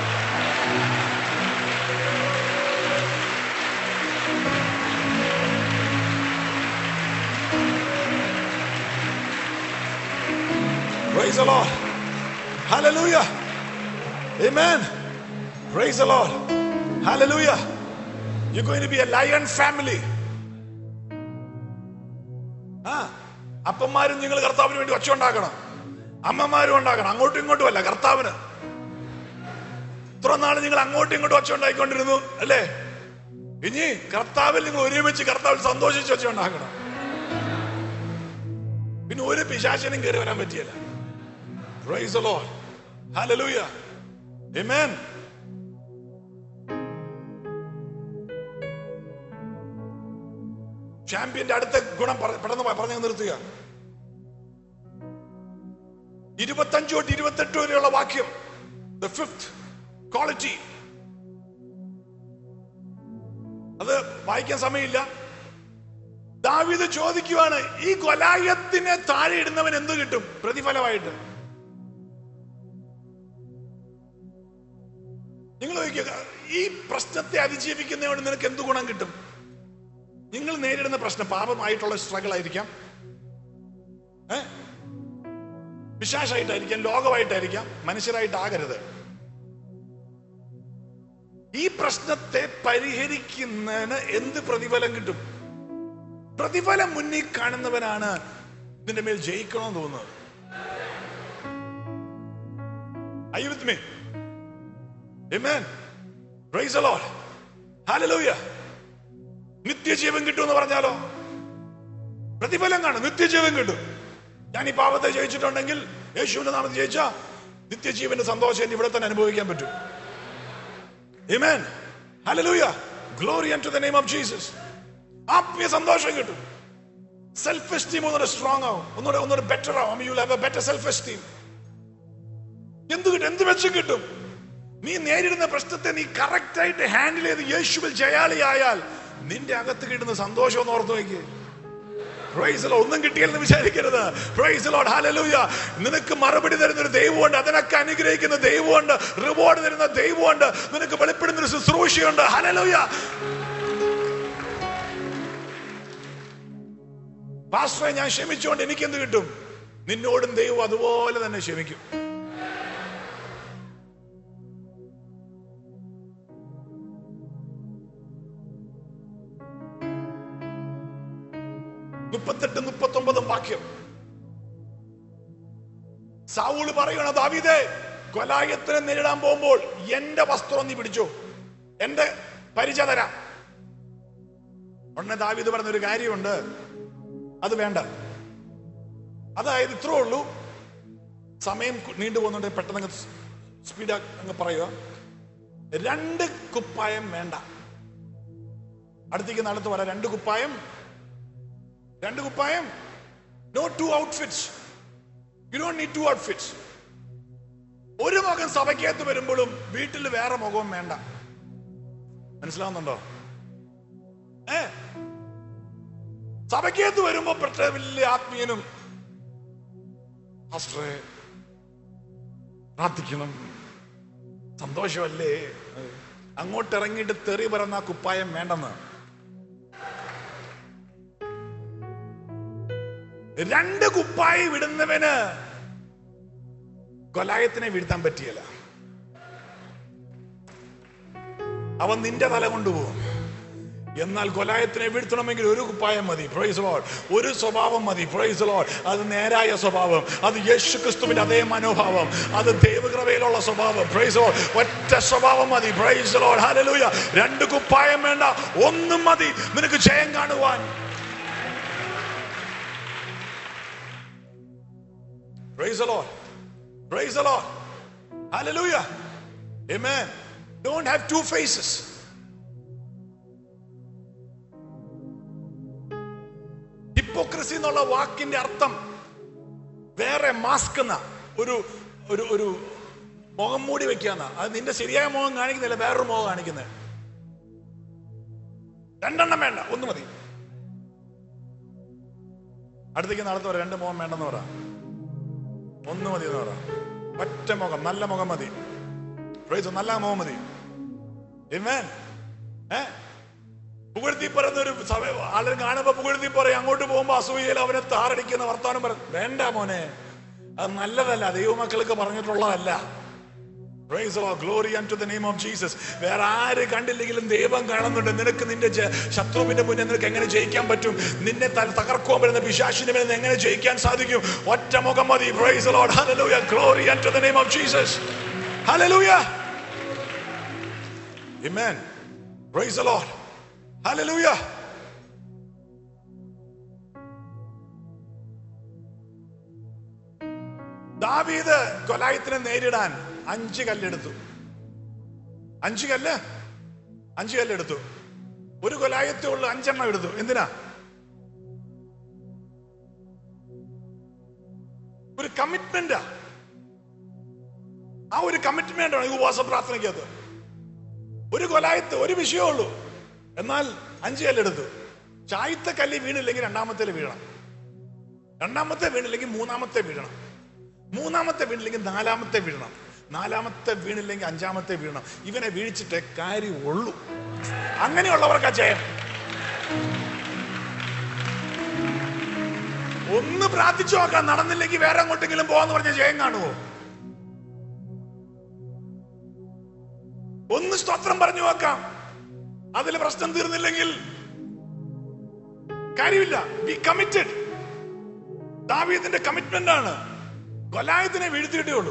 Speaker 1: Praise the Lord. Hallelujah. Amen. Praise the Lord. Hallelujah. You're going to be a lion family. ആ അപ്പന്മാരും നിങ്ങൾ കർത്താവിന് വേണ്ടി ഒച്ച ഉണ്ടാക്കണം അമ്മമാരും ഉണ്ടാക്കണം അങ്ങോട്ടും ഇങ്ങോട്ടും അല്ല കർത്താവിന് ഇത്ര നാൾ നിങ്ങൾ അങ്ങോട്ടും ഇങ്ങോട്ടും ഒച്ച ഉണ്ടായിക്കൊണ്ടിരുന്നു അല്ലേ ഇനി കർത്താവിൽ നിങ്ങൾ ഒരുമിച്ച് കർത്താവിൽ സന്തോഷിച്ച് ഒച്ച ഉണ്ടാക്കണം പിന്നെ ഒരു പിശാചനും കയറി വരാൻ പറ്റിയല്ല Praise the Lord. Hallelujah. Amen. ചാമ്പ്യന്റെ അടുത്ത ഗുണം പറ- പെട്ടെന്ന് പ- പറഞ്ഞു നിർത്തുക ഇരുപത്തഞ്ച് തൊട്ട് ഇരുപത്തെട്ട് വരെയുള്ള വാക്യം ദ ഫിഫ്ത് ക്വാളിറ്റി അത് വായിക്കാൻ സമയമില്ല ദാവീദ് ചോദിക്കുവാണ് ഈ കൊലായത്തിനെ താഴെ ഇടുന്നവൻ എന്ത് കിട്ടും പ്രതിഫലമായിട്ട് നിങ്ങൾ നോക്കിയ ഈ പ്രശ്നത്തെ അതിജീവിക്കുന്നതുകൊണ്ട് നിനക്ക് എന്ത് ഗുണം കിട്ടും നിങ്ങൾ നേരിടുന്ന പ്രശ്നം പാപമായിട്ടുള്ള സ്ട്രഗിൾ ആയിരിക്കാം ഏ വിശാഷായിട്ടായിരിക്കാം ലോകമായിട്ടായിരിക്കാം മനുഷ്യരായിട്ടാകരുത് ഈ പ്രശ്നത്തെ പരിഹരിക്കുന്നതിന് എന്ത് പ്രതിഫലം കിട്ടും പ്രതിഫലം മുന്നിൽ കാണുന്നവനാണ് ഇതിന്റെ മേൽ ജയിക്കണമെന്ന് തോന്നുന്നത് Are you with me? Amen. Praise the Lord. Hallelujah. നിത്യജീവൻ കിട്ടുമെന്ന് പറഞ്ഞാലോ പ്രതിഫലം കാണും നിത്യജീവൻ കിട്ടും ഞാൻ ഈ പാപത്തെ ജയിച്ചിട്ടുണ്ടെങ്കിൽ യേശുവിന്റെ നാമത്തിൽ ജയിച്ച നിത്യജീവന്റെ സന്തോഷം എനിക്ക് ഇവിടെ തന്നെ അനുഭവിക്കാൻ പറ്റും Amen. Hallelujah. Glory unto the name of Jesus. ആത്മീയ സന്തോഷം കിട്ടും സെൽഫ് എസ്റ്റീം ഒന്നുകൂടെ സ്ട്രോങ് ആവും ഒന്നുകൂടെ ഒന്നുകൂടെ ബെറ്റർ ആവും you have a better self esteem എന്ത് കിട്ടും എന്ത് വെച്ച് കിട്ടും നീ നേരിടുന്ന പ്രശ്നത്തെ നീ കറക്റ്റ് ആയിട്ട് ഹാൻഡിൽ ചെയ്ത് യേശുവിൽ ജയാളിയായാൽ നിന്റെ അകത്ത് കിട്ടുന്ന സന്തോഷം ഒന്ന് ഓർത്തു നോക്കി പ്രൈസ് ഒന്നും കിട്ടിയില്ലെന്ന് വിചാരിക്കരുത് പ്രൈസ് ലോഡ് ഹല്ലേലൂയ നിനക്ക് മറുപടി തരുന്ന ഒരു ദൈവമുണ്ട് അതിനൊക്കെ അനുഗ്രഹിക്കുന്ന ദൈവമുണ്ട് റിവാർഡ് തരുന്ന ദൈവമുണ്ട് നിനക്ക് വെളിപ്പെടുന്ന ഒരു ശുശ്രൂഷയുണ്ട് ഹല്ലേലൂയ പാസ്റ്ററെ ഞാൻ ക്ഷമിച്ചുകൊണ്ട് എനിക്ക് എന്ത് കിട്ടും നിന്നോടും ദൈവം അതുപോലെ തന്നെ ക്ഷമിക്കും മുപ്പത്തെട്ട് മുപ്പത്തൊമ്പതും വാക്യം സാവൂള് പറയണ ദാവീദേ കൊലായത്തിനെ നേരിടാൻ പോകുമ്പോൾ എന്റെ വസ്ത്രം നീ പിടിച്ചോ എന്റെ പരിചയ തരാം ഉടനെ ദാവീദ് പറഞ്ഞൊരു കാര്യമുണ്ട് അത് വേണ്ട അതായത് ഇത്രേ ഉള്ളൂ സമയം കു- നീണ്ടു പോകുന്നുണ്ട് പെട്ടെന്ന് അങ്ങ് സ്പീഡ് അങ്ങ് പറയുക രണ്ട് കുപ്പായം വേണ്ട അടുത്തേക്ക് നടത്ത് പറയാം രണ്ട് കുപ്പായം രണ്ട് കുപ്പായം no two outfits you don't need two outfits ഒരു മകൻ സഭയ്ക്കകത്ത് വരുമ്പോഴും വീട്ടിൽ വേറെ മുഖവും വേണ്ട മനസ്സിലാവുന്നുണ്ടോ ഏ സഭയ്ക്കകത്ത് വരുമ്പോ പെട്ട വലിയ ആത്മീയനും പാസ്റ്ററെ പ്രാർത്ഥിക്കണം സന്തോഷമല്ലേ അങ്ങോട്ട് ഇറങ്ങിയിട്ട് തെറി പറയുന്ന ആ കുപ്പായം വേണ്ടെന്ന് രണ്ട് കുപ്പായി വിടുന്നവന് കൊലായത്തിനെ വീഴ്ത്താൻ പറ്റിയല്ല അവൻ നിന്റെ തല കൊണ്ടുപോകും എന്നാൽ കൊലായത്തിനെ വീഴ്ത്തണമെങ്കിൽ ഒരു കുപ്പായം മതി പ്രൈസ് ലോഡ് ഒരു സ്വഭാവം മതി പ്രൈസ് ലോഡ് അത് നേരായ സ്വഭാവം അത് യേശു ക്രിസ്തുവിന്റെ അതേ മനോഭാവം അത് ദൈവകൃപയിലുള്ള സ്വഭാവം പ്രൈസ് ലോഡ് ഒറ്റ സ്വഭാവം മതി പ്രൈസ് ലോഡ് ഹല്ലേലൂയ രണ്ട് കുപ്പായം വേണ്ട ഒന്നും മതി നിനക്ക് ജയം കാണുവാൻ Praise the Lord. Praise the Lord. Hallelujah. Amen. Don't have two faces. Hypocrisy എന്നുള്ള വാക്കിന്റെ അർത്ഥം വേറെ മാസ്ക് എന്ന ഒരു ഒരു ഒരു മുഖം മൂടി വെക്കാന്ന അത് നിന്റെ ശരിയായ മുഖം കാണിക്കുന്നില്ല വേറൊരു മുഖം കാണിക്കുന്നത് രണ്ടെണ്ണം വേണ്ട ഒന്ന് മതി അടുത്തേക്ക് നടത്തു പറ രണ്ട് മുഖം വേണ്ടെന്ന് പറ ഒന്ന് മതി എന്ന് പറ ഒറ്റ മുഖം നല്ല മുഖം മതി Praise the- നല്ല മുഖം മതി Amen. ഏ പുകഴ്ത്തി പറയുന്ന ഒരു സമയം ആളുകൾ കാണുമ്പോ പുകഴ്ത്തി പറയും അങ്ങോട്ട് പോകുമ്പോ അസൂയയിൽ അവനെ താറടിക്കുന്ന വർത്താനം പറയും വേണ്ട മോനെ അത് നല്ലതല്ല ദൈവമക്കൾക്ക് പറഞ്ഞിട്ടുള്ളതല്ല Praise the Lord. Glory unto the name of Jesus. വേറെ ആര് കണ്ടില്ലെങ്കിലും ദൈവം കാണുന്നുണ്ട് നിനക്ക് നിന്റെ ജ- ശത്രുവിന്റെ മുന്നിൽ നിനക്ക് എങ്ങനെ ജയിക്കാൻ പറ്റും നിന്നെ ത- തകർക്കുവാൻ വരുന്ന പിശാശിന്റെ മേൽ നിന്ന് എങ്ങനെ ജയിക്കാൻ സാധിക്കും ഒറ്റ മുഖം മതി Praise the Lord. Hallelujah. Glory unto the name of Jesus. Hallelujah. Amen. Praise the Lord. Hallelujah. ദാവീദ് കൊലായത്തിനെ നേരിടാൻ അഞ്ച് കല്ലെടുത്തു അഞ്ച് കല്ല് അഞ്ച് കല്ലെടുത്തു ഒരു കൊലായത്തേ ഉള്ളു അഞ്ചെണ്ണം എടുത്തു എന്തിനാ ഒരു കമ്മിറ്റ്മെന്റാ ആ ഒരു കമ്മിറ്റ്മെന്റ് ആണ് ഈ ഉപവാസ പ്രാർത്ഥനയ്ക്കകത്ത് ഒരു കൊലായത്ത് ഒരു വിഷയമേ ഉള്ളൂ എന്നാൽ അഞ്ച് കല്ലെടുത്തു ചായത്തെ കല്ലി വീണില്ലെങ്കിൽ രണ്ടാമത്തെ വീഴണം രണ്ടാമത്തെ വീണില്ലെങ്കിൽ മൂന്നാമത്തെ വീഴണം മൂന്നാമത്തെ വീണില്ലെങ്കിൽ നാലാമത്തെ വീഴണം നാലാമത്തെ വീണില്ലെങ്കിൽ അഞ്ചാമത്തെ വീഴണം ഇവനെ വീഴ്ചിട്ട് കാര്യം ഉള്ളൂ അങ്ങനെയുള്ളവർക്കാ ജയം ഒന്ന് പ്രാർത്ഥിച്ചു നോക്കാം നടന്നില്ലെങ്കിൽ വേറെ അങ്ങോട്ടെങ്കിലും പോവാന്ന് പറഞ്ഞ ജയം കാണുമോ ഒന്ന് സ്തോത്രം പറഞ്ഞു നോക്കാം അതിൽ പ്രശ്നം തീർന്നില്ലെങ്കിൽ കാര്യമില്ല ബി കമ്മിറ്റഡ് ദാവീദിന്റെ കമ്മിറ്റ്മെന്റ് ആണ് കൊലായത്തിനെ വീഴ്ത്തിയിട്ടേ ഉള്ളൂ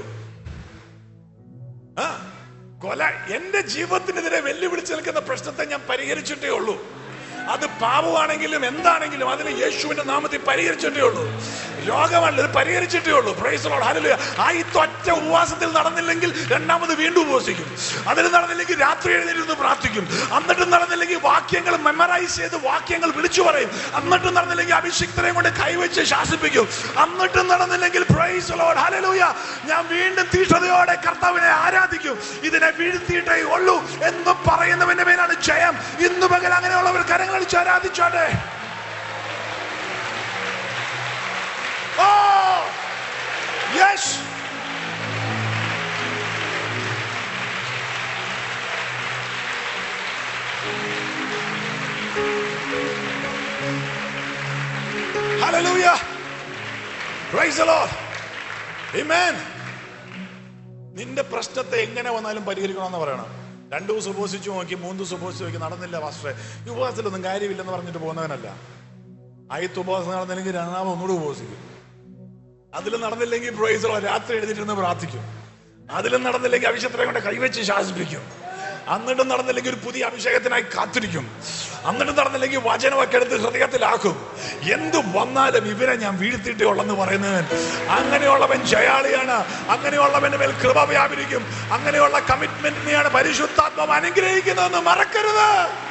Speaker 1: ആ കൊല എന്റെ ജീവിതത്തിനെതിരെ വെല്ലുവിളിച്ച് നിൽക്കുന്ന പ്രശ്നത്തെ ഞാൻ പരിഹരിച്ചിട്ടേ ഉള്ളൂ അത് പാപമാണെങ്കിലും എന്താണെങ്കിലും അതിന് യേശുവിന്റെ നാമത്തിൽ പരിഹരിച്ചിട്ടേ ഉള്ളൂ രോഗമല്ല ഇത് പരിഹരിച്ചിട്ടേ ഉള്ളൂ പ്രൈസ് ലോർഡ് ഹല്ലേലൂയ ആ ഈ ഒറ്റ ഉപവാസത്തിൽ നടന്നില്ലെങ്കിൽ രണ്ടാമത് വീണ്ടും ഉപവസിക്കും അതിൽ നടന്നില്ലെങ്കിൽ രാത്രി എഴുന്നേറ്റ് പ്രാർത്ഥിക്കും എന്നിട്ടും നടന്നില്ലെങ്കിൽ വാക്യങ്ങൾ മെമ്മറൈസ് ചെയ്ത് വാക്യങ്ങൾ വിളിച്ചു പറയും എന്നിട്ടും നടന്നില്ലെങ്കിൽ അഭിഷിക്തരെ കൊണ്ട് കൈവച്ച് ശാസിപ്പിക്കും എന്നിട്ടും നടന്നില്ലെങ്കിൽ പ്രൈസ് ലോർഡ് ഹല്ലേലൂയ ഞാൻ വീണ്ടും തീഷ്ണതയോടെ കർത്താവിനെ ആരാധിക്കും ഇതിനെ വീഴ്ത്തിയിട്ടേ ഉള്ളൂ എന്ന് പറയുന്നവന്റെ പേരാണ് ജയം ഇന്ന് പകൽ അങ്ങനെയുള്ളവർ കരങ്ങളടിച്ച് ആരാധിച്ചോട്ടെ oh yes Hallelujah. Praise the Lord. Amen. നിന്റെ പ്രശ്നത്തെ എങ്ങനെ വന്നാലും പരിഹരിക്കണമെന്ന് പറയണം രണ്ടു ദിവസം ഉപവസിച്ചു നോക്കി മൂന്ന് ദിവസം ഉപവസിച്ചു നോക്കി നടന്നില്ല മാസ്റ്ററെ ഈ ഉപവാസത്തിലൊന്നും കാര്യമില്ലെന്ന് പറഞ്ഞിട്ട് പോകുന്നവനല്ല ആദ്യത്തെ ഉപവാസം നടന്നില്ലെങ്കിൽ രണ്ടാമത് ഒന്നുകൂടി ഉപവസിക്കും അതിലും നടന്നില്ലെങ്കിൽ പ്രൊയ്സറോ രാത്രി എഴുതിട്ടിരുന്ന് പ്രാർത്ഥിക്കും അതിലും നടന്നില്ലെങ്കിൽ അഭിഷേകത്തിനെ കൊണ്ട് കൈവച്ച് ശാസിപ്പിക്കും എന്നിട്ടും നടന്നില്ലെങ്കിൽ ഒരു പുതിയ അഭിഷേകത്തിനായി കാത്തിരിക്കും എന്നിട്ടും നടന്നില്ലെങ്കിൽ വചനമൊക്കെ എടുത്ത് ഹൃദയത്തിലാക്കും എന്തു വന്നാലും ഇവരെ ഞാൻ വീഴ്ത്തിയിട്ടേ ഉള്ളെന്ന് പറയുന്നവൻ അങ്ങനെയുള്ളവൻ ജയാളിയാണ് അങ്ങനെയുള്ളവന്റെ മേൽ കൃപ വ്യാപരിക്കും അങ്ങനെയുള്ള കമ്മിറ്റ്മെന്റിനെയാണ് പരിശുദ്ധാത്മം അനുഗ്രഹിക്കുന്നതെന്ന് മറക്കരുത്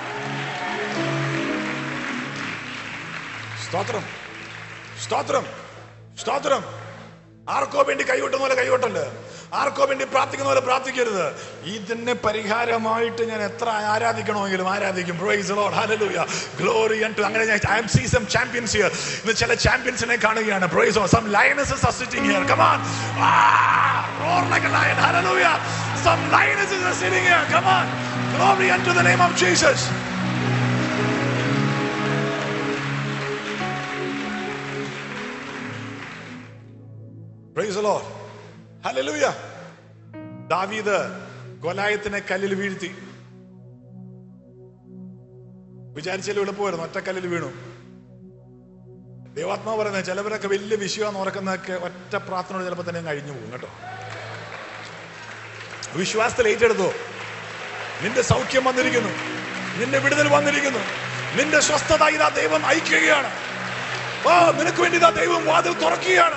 Speaker 1: സ്തോത്രം സ്തോത്രം സ്തോത്രം ആർക്കോ വേണ്ടി കൈകൊട്ടുന്ന പോലെ കൈകൊട്ടല് ആർക്കോ വേണ്ടി പ്രാർത്ഥിക്കുന്ന പോലെ പ്രാർത്ഥിക്കരുത് ഇതിന് പരിഹാരമായിട്ട് ഞാൻ എത്ര ആരാധിക്കണമെങ്കിലും ആരാധിക്കും praise Lord hallelujah glory unto അങ്ങനെ ഞാൻ I am see some champions here ഇന്ന് ചില ചാമ്പ്യൻസിനെ കാണുകയാണ് praise oh some lionesses are sitting here come on roar like a lion hallelujah some lionesses are sitting here come on glory unto the name of Jesus Praise the Lord. Hallelujah. ദാവീദ് കൊലായത്തിനെ കല്ലിൽ വീഴ്ത്തി വിചാരിച്ചാലും എളുപ്പമായിരുന്നു ഒറ്റക്കല്ലിൽ വീണു ദൈവാത്മാവ് പറയുന്നത് ചിലവരൊക്കെ വലിയ വിശ്വാസം ഓർക്കുന്നതൊക്കെ ഒറ്റ പ്രാർത്ഥനയോട് ചിലപ്പോൾ തന്നെ കഴിഞ്ഞു പോകും കേട്ടോ വിശ്വാസത്തിൽ ഏറ്റെടുത്തോ നിന്റെ സൗഖ്യം വന്നിരിക്കുന്നു നിന്റെ വിടുതൽ വന്നിരിക്കുന്നു നിന്റെ സ്വസ്ഥത ഇതാ ദൈവം അയക്കുകയാണ് ഓ നിനക്ക് വേണ്ടി ഇതാ ദൈവം വാതിൽ തുറക്കുകയാണ്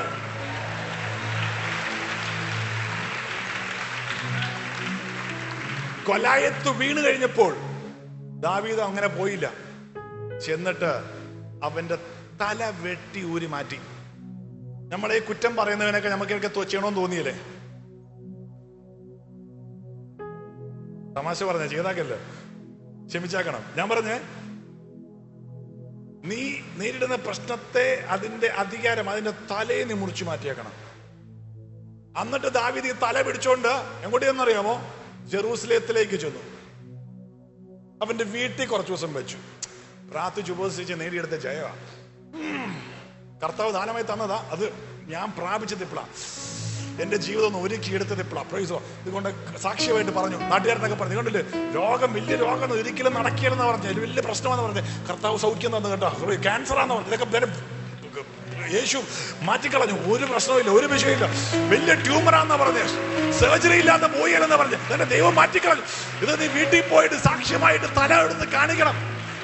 Speaker 1: കൊലായത്ത് വീണ് കഴിഞ്ഞപ്പോൾ ദാവീദ് അങ്ങനെ പോയില്ല ചെന്നിട്ട് അവന്റെ തല വെട്ടി ഊരി മാറ്റി നമ്മളെ ഈ കുറ്റം പറയുന്നവനൊക്കെ നമുക്കൊക്കെ തൊ- ചെയ്യണമെന്ന് തോന്നിയില്ലേ തമാശ പറഞ്ഞ ചെയ്താക്കല്ലോ ക്ഷമിച്ചാക്കണം ഞാൻ പറഞ്ഞേ നീ നേരിടുന്ന പ്രശ്നത്തെ അതിന്റെ അധികാരം അതിന്റെ തലയെ നീ മുറിച്ചു മാറ്റിയേക്കണം എന്നിട്ട് ദാവീദ് ഈ തല പിടിച്ചോണ്ട് എങ്ങോട്ട് ചെന്നറിയാമോ ജെറൂസലേത്തിലേക്ക് ചെന്നു അവന്റെ വീട്ടിൽ കുറച്ചു ദിവസം വെച്ചു പ്രാർത്ഥിച്ച് ഉപസിച്ച് നേടിയെടുത്ത ജയവാ ഉം. കർത്താവ് ദാനമായി തന്നതാ അത് ഞാൻ പ്രാപിച്ചത് ഇപ്പളാ എന്റെ ജീവിതം ഒന്ന് ഒരുക്കി എടുത്തത് ഇപ്പളാ പ്രൈസോ ഇതുകൊണ്ട് സാക്ഷ്യമായിട്ട് പറഞ്ഞു നാട്ടുകാരനൊക്കെ പറഞ്ഞു ഇതുകൊണ്ടില്ലേ രോഗം വലിയ രോഗം ഒരിക്കലും നടക്കില്ലെന്ന് പറഞ്ഞു ഇത് വലിയ പ്രശ്നമാണെന്ന് പറഞ്ഞു കർത്താവ് സൗഖ്യം തന്നു കേട്ടോ സോറി ക്യാൻസറാന്ന് പറഞ്ഞു ഇതൊക്കെ വേറെ യേശു മാറ്റിക്കളഞ്ഞു ഒരു പ്രശ്നമില്ല ഒരു വിഷയമില്ല വലിയ ട്യൂമറാന്നാ പറഞ്ഞ സർജറി ഇല്ലാതെ പോയാലെന്ന് പറഞ്ഞു തന്നെ ദൈവം മാറ്റിക്കളഞ്ഞു ഇത് നീ വീട്ടിൽ പോയിട്ട് സാക്ഷ്യമായിട്ട് തല എടുത്ത് കാണിക്കണം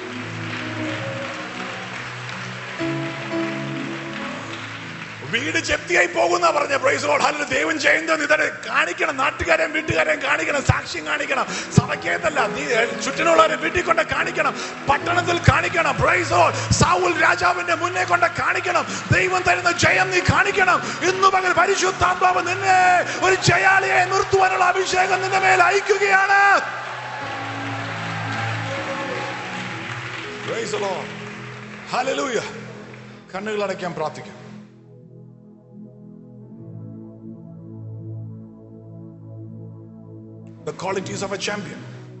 Speaker 1: വീട് ജപ്തിയായി പോകുന്ന പറഞ്ഞ പ്രൈസ് ലോഡ് ഹല്ലേലൂയ ദൈവം ചെയ്യുന്നത് ഇതരെ കാണിക്കണം നാട്ടുകാരെയും വീട്ടുകാരെയും കാണിക്കണം സാക്ഷ്യം കാണിക്കണം സഭയ്ക്കേതല്ല നീ ചുറ്റിനുള്ളവരെ വീട്ടിൽ കൊണ്ട് കാണിക്കണം പട്ടണത്തിൽ കാണിക്കണം പ്രൈസ് ലോഡ് സൗൽ രാജാവിന്റെ മുന്നേ കൊണ്ട് കാണിക്കണം ദൈവം തരുന്ന ജയം നീ കാണിക്കണം ഇന്നു പകൽ പരിശുദ്ധാത്മാവ് നിന്നെ ഒരു ജയാളിയെ നിർത്തുവാനുള്ള അഭിഷേകം നിന്റെ മേൽ അയക്കുകയാണ് Praise the Lord. Hallelujah. കണ്ണുകൾ അടയ്ക്കാൻ പ്രാർത്ഥിക്കാം the qualities of a champion.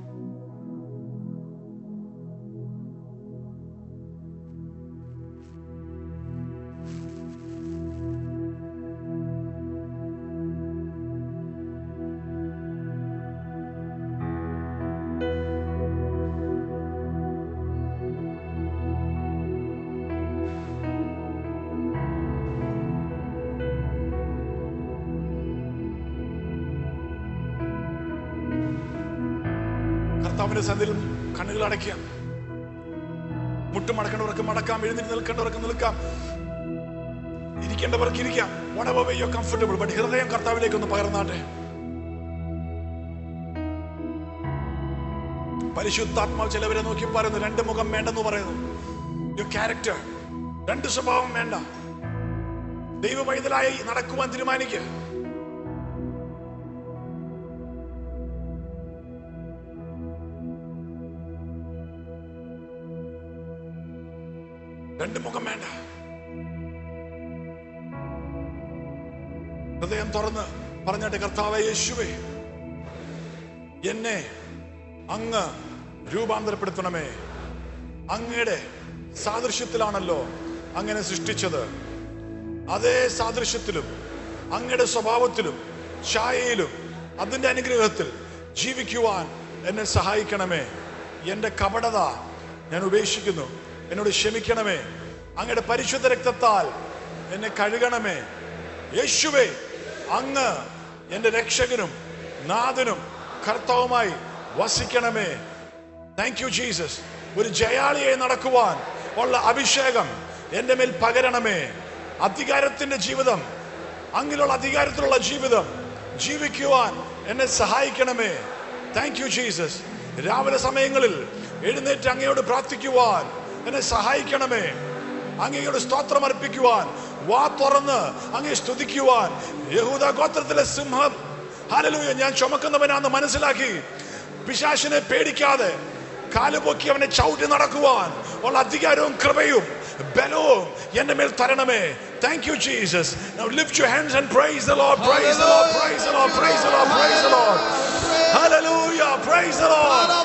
Speaker 1: കർത്താവിന്റെ സന്ധിയിൽ കണ്ണുകൾ അടയ്ക്കുക മുട്ടുമടക്കേണ്ടവർക്ക് മടക്കാം എഴുന്നേറ്റ് നിൽക്കേണ്ടവർക്ക് നിൽക്കാം ഇരിക്കേണ്ടവർക്ക് ഇരിക്കാം whatever way you're comfortable but ഹൃദയം കർത്താവിലേക്ക് ഒന്ന് പകർന്നാട്ടെ പരിശുദ്ധാത്മാവ് ചിലവരെ നോക്കി പറയുന്നു രണ്ട് മുഖം വേണ്ടെന്ന് പറയുന്നു യുവർ ക്യാരക്ടർ രണ്ട് സ്വഭാവം വേണ്ട ദൈവ പൈതലായി നടക്കുവാൻ തീരുമാനിക്കുക രണ്ട് മുഖം വേണ്ട ഹൃദയം തുറന്ന് പറഞ്ഞിട്ട് കർത്താവെ യേശുവേ എന്നെ അങ്ങ് രൂപാന്തരപ്പെടുത്തണമേ അങ്ങയുടെ സാദൃശ്യത്തിലാണല്ലോ അങ്ങനെ സൃഷ്ടിച്ചത് അതേ സാദൃശ്യത്തിലും അങ്ങയുടെ സ്വഭാവത്തിലും ഛായയിലും അതിന്റെ അനുഗ്രഹത്തിൽ ജീവിക്കുവാൻ എന്നെ സഹായിക്കണമേ എന്റെ കപടത ഞാൻ ഉപേക്ഷിക്കുന്നു എന്നോട് ക്ഷമിക്കണമേ അങ്ങയുടെ പരിശുദ്ധ രക്തത്താൽ എന്നെ കഴുകണമേ യേശുവേ അങ്ങ് എന്റെ രക്ഷകനും നാഥനും കർത്താവുമായി വസിക്കണമേ താങ്ക് യു ജീസസ് ഒരു ജയാളിയെ നടക്കുവാൻ ഉള്ള അഭിഷേകം എന്റെ മേൽ പകരണമേ അധികാരത്തിന്റെ ജീവിതം അങ്ങിലുള്ള അധികാരത്തിലുള്ള ജീവിതം ജീവിക്കുവാൻ എന്നെ സഹായിക്കണമേ താങ്ക് യു ജീസസ് രാവിലെ സമയങ്ങളിൽ എഴുന്നേറ്റ് അങ്ങയോട് പ്രാർത്ഥിക്കുവാൻ എന്നെ സഹായിക്കണമേ അങ്ങയോട് സ്തോത്രം അർപ്പിക്കുവാൻ വാ തുറന്ന് അങ്ങയെ സ്തുതിക്കുവാൻ യഹൂദ ഗോത്രത്തിലെ സിംഹം ഹല്ലേലൂയ ഞാൻ ചുമക്കുന്നവനാന്ന് മനസ്സിലാക്കി പിശാശിനെ പേടിക്കാതെ കാലുപൊക്കി അവനെ ചവിട്ടി നടക്കുവാൻ ഉള്ള അധികാരവും കൃപയും ബലവും എന്റെ മേൽ തരണമേ thank you Jesus Now lift your hands and praise the Lord praise the Lord praise the Lord praise the Lord praise the Lord Hallelujah praise the Lord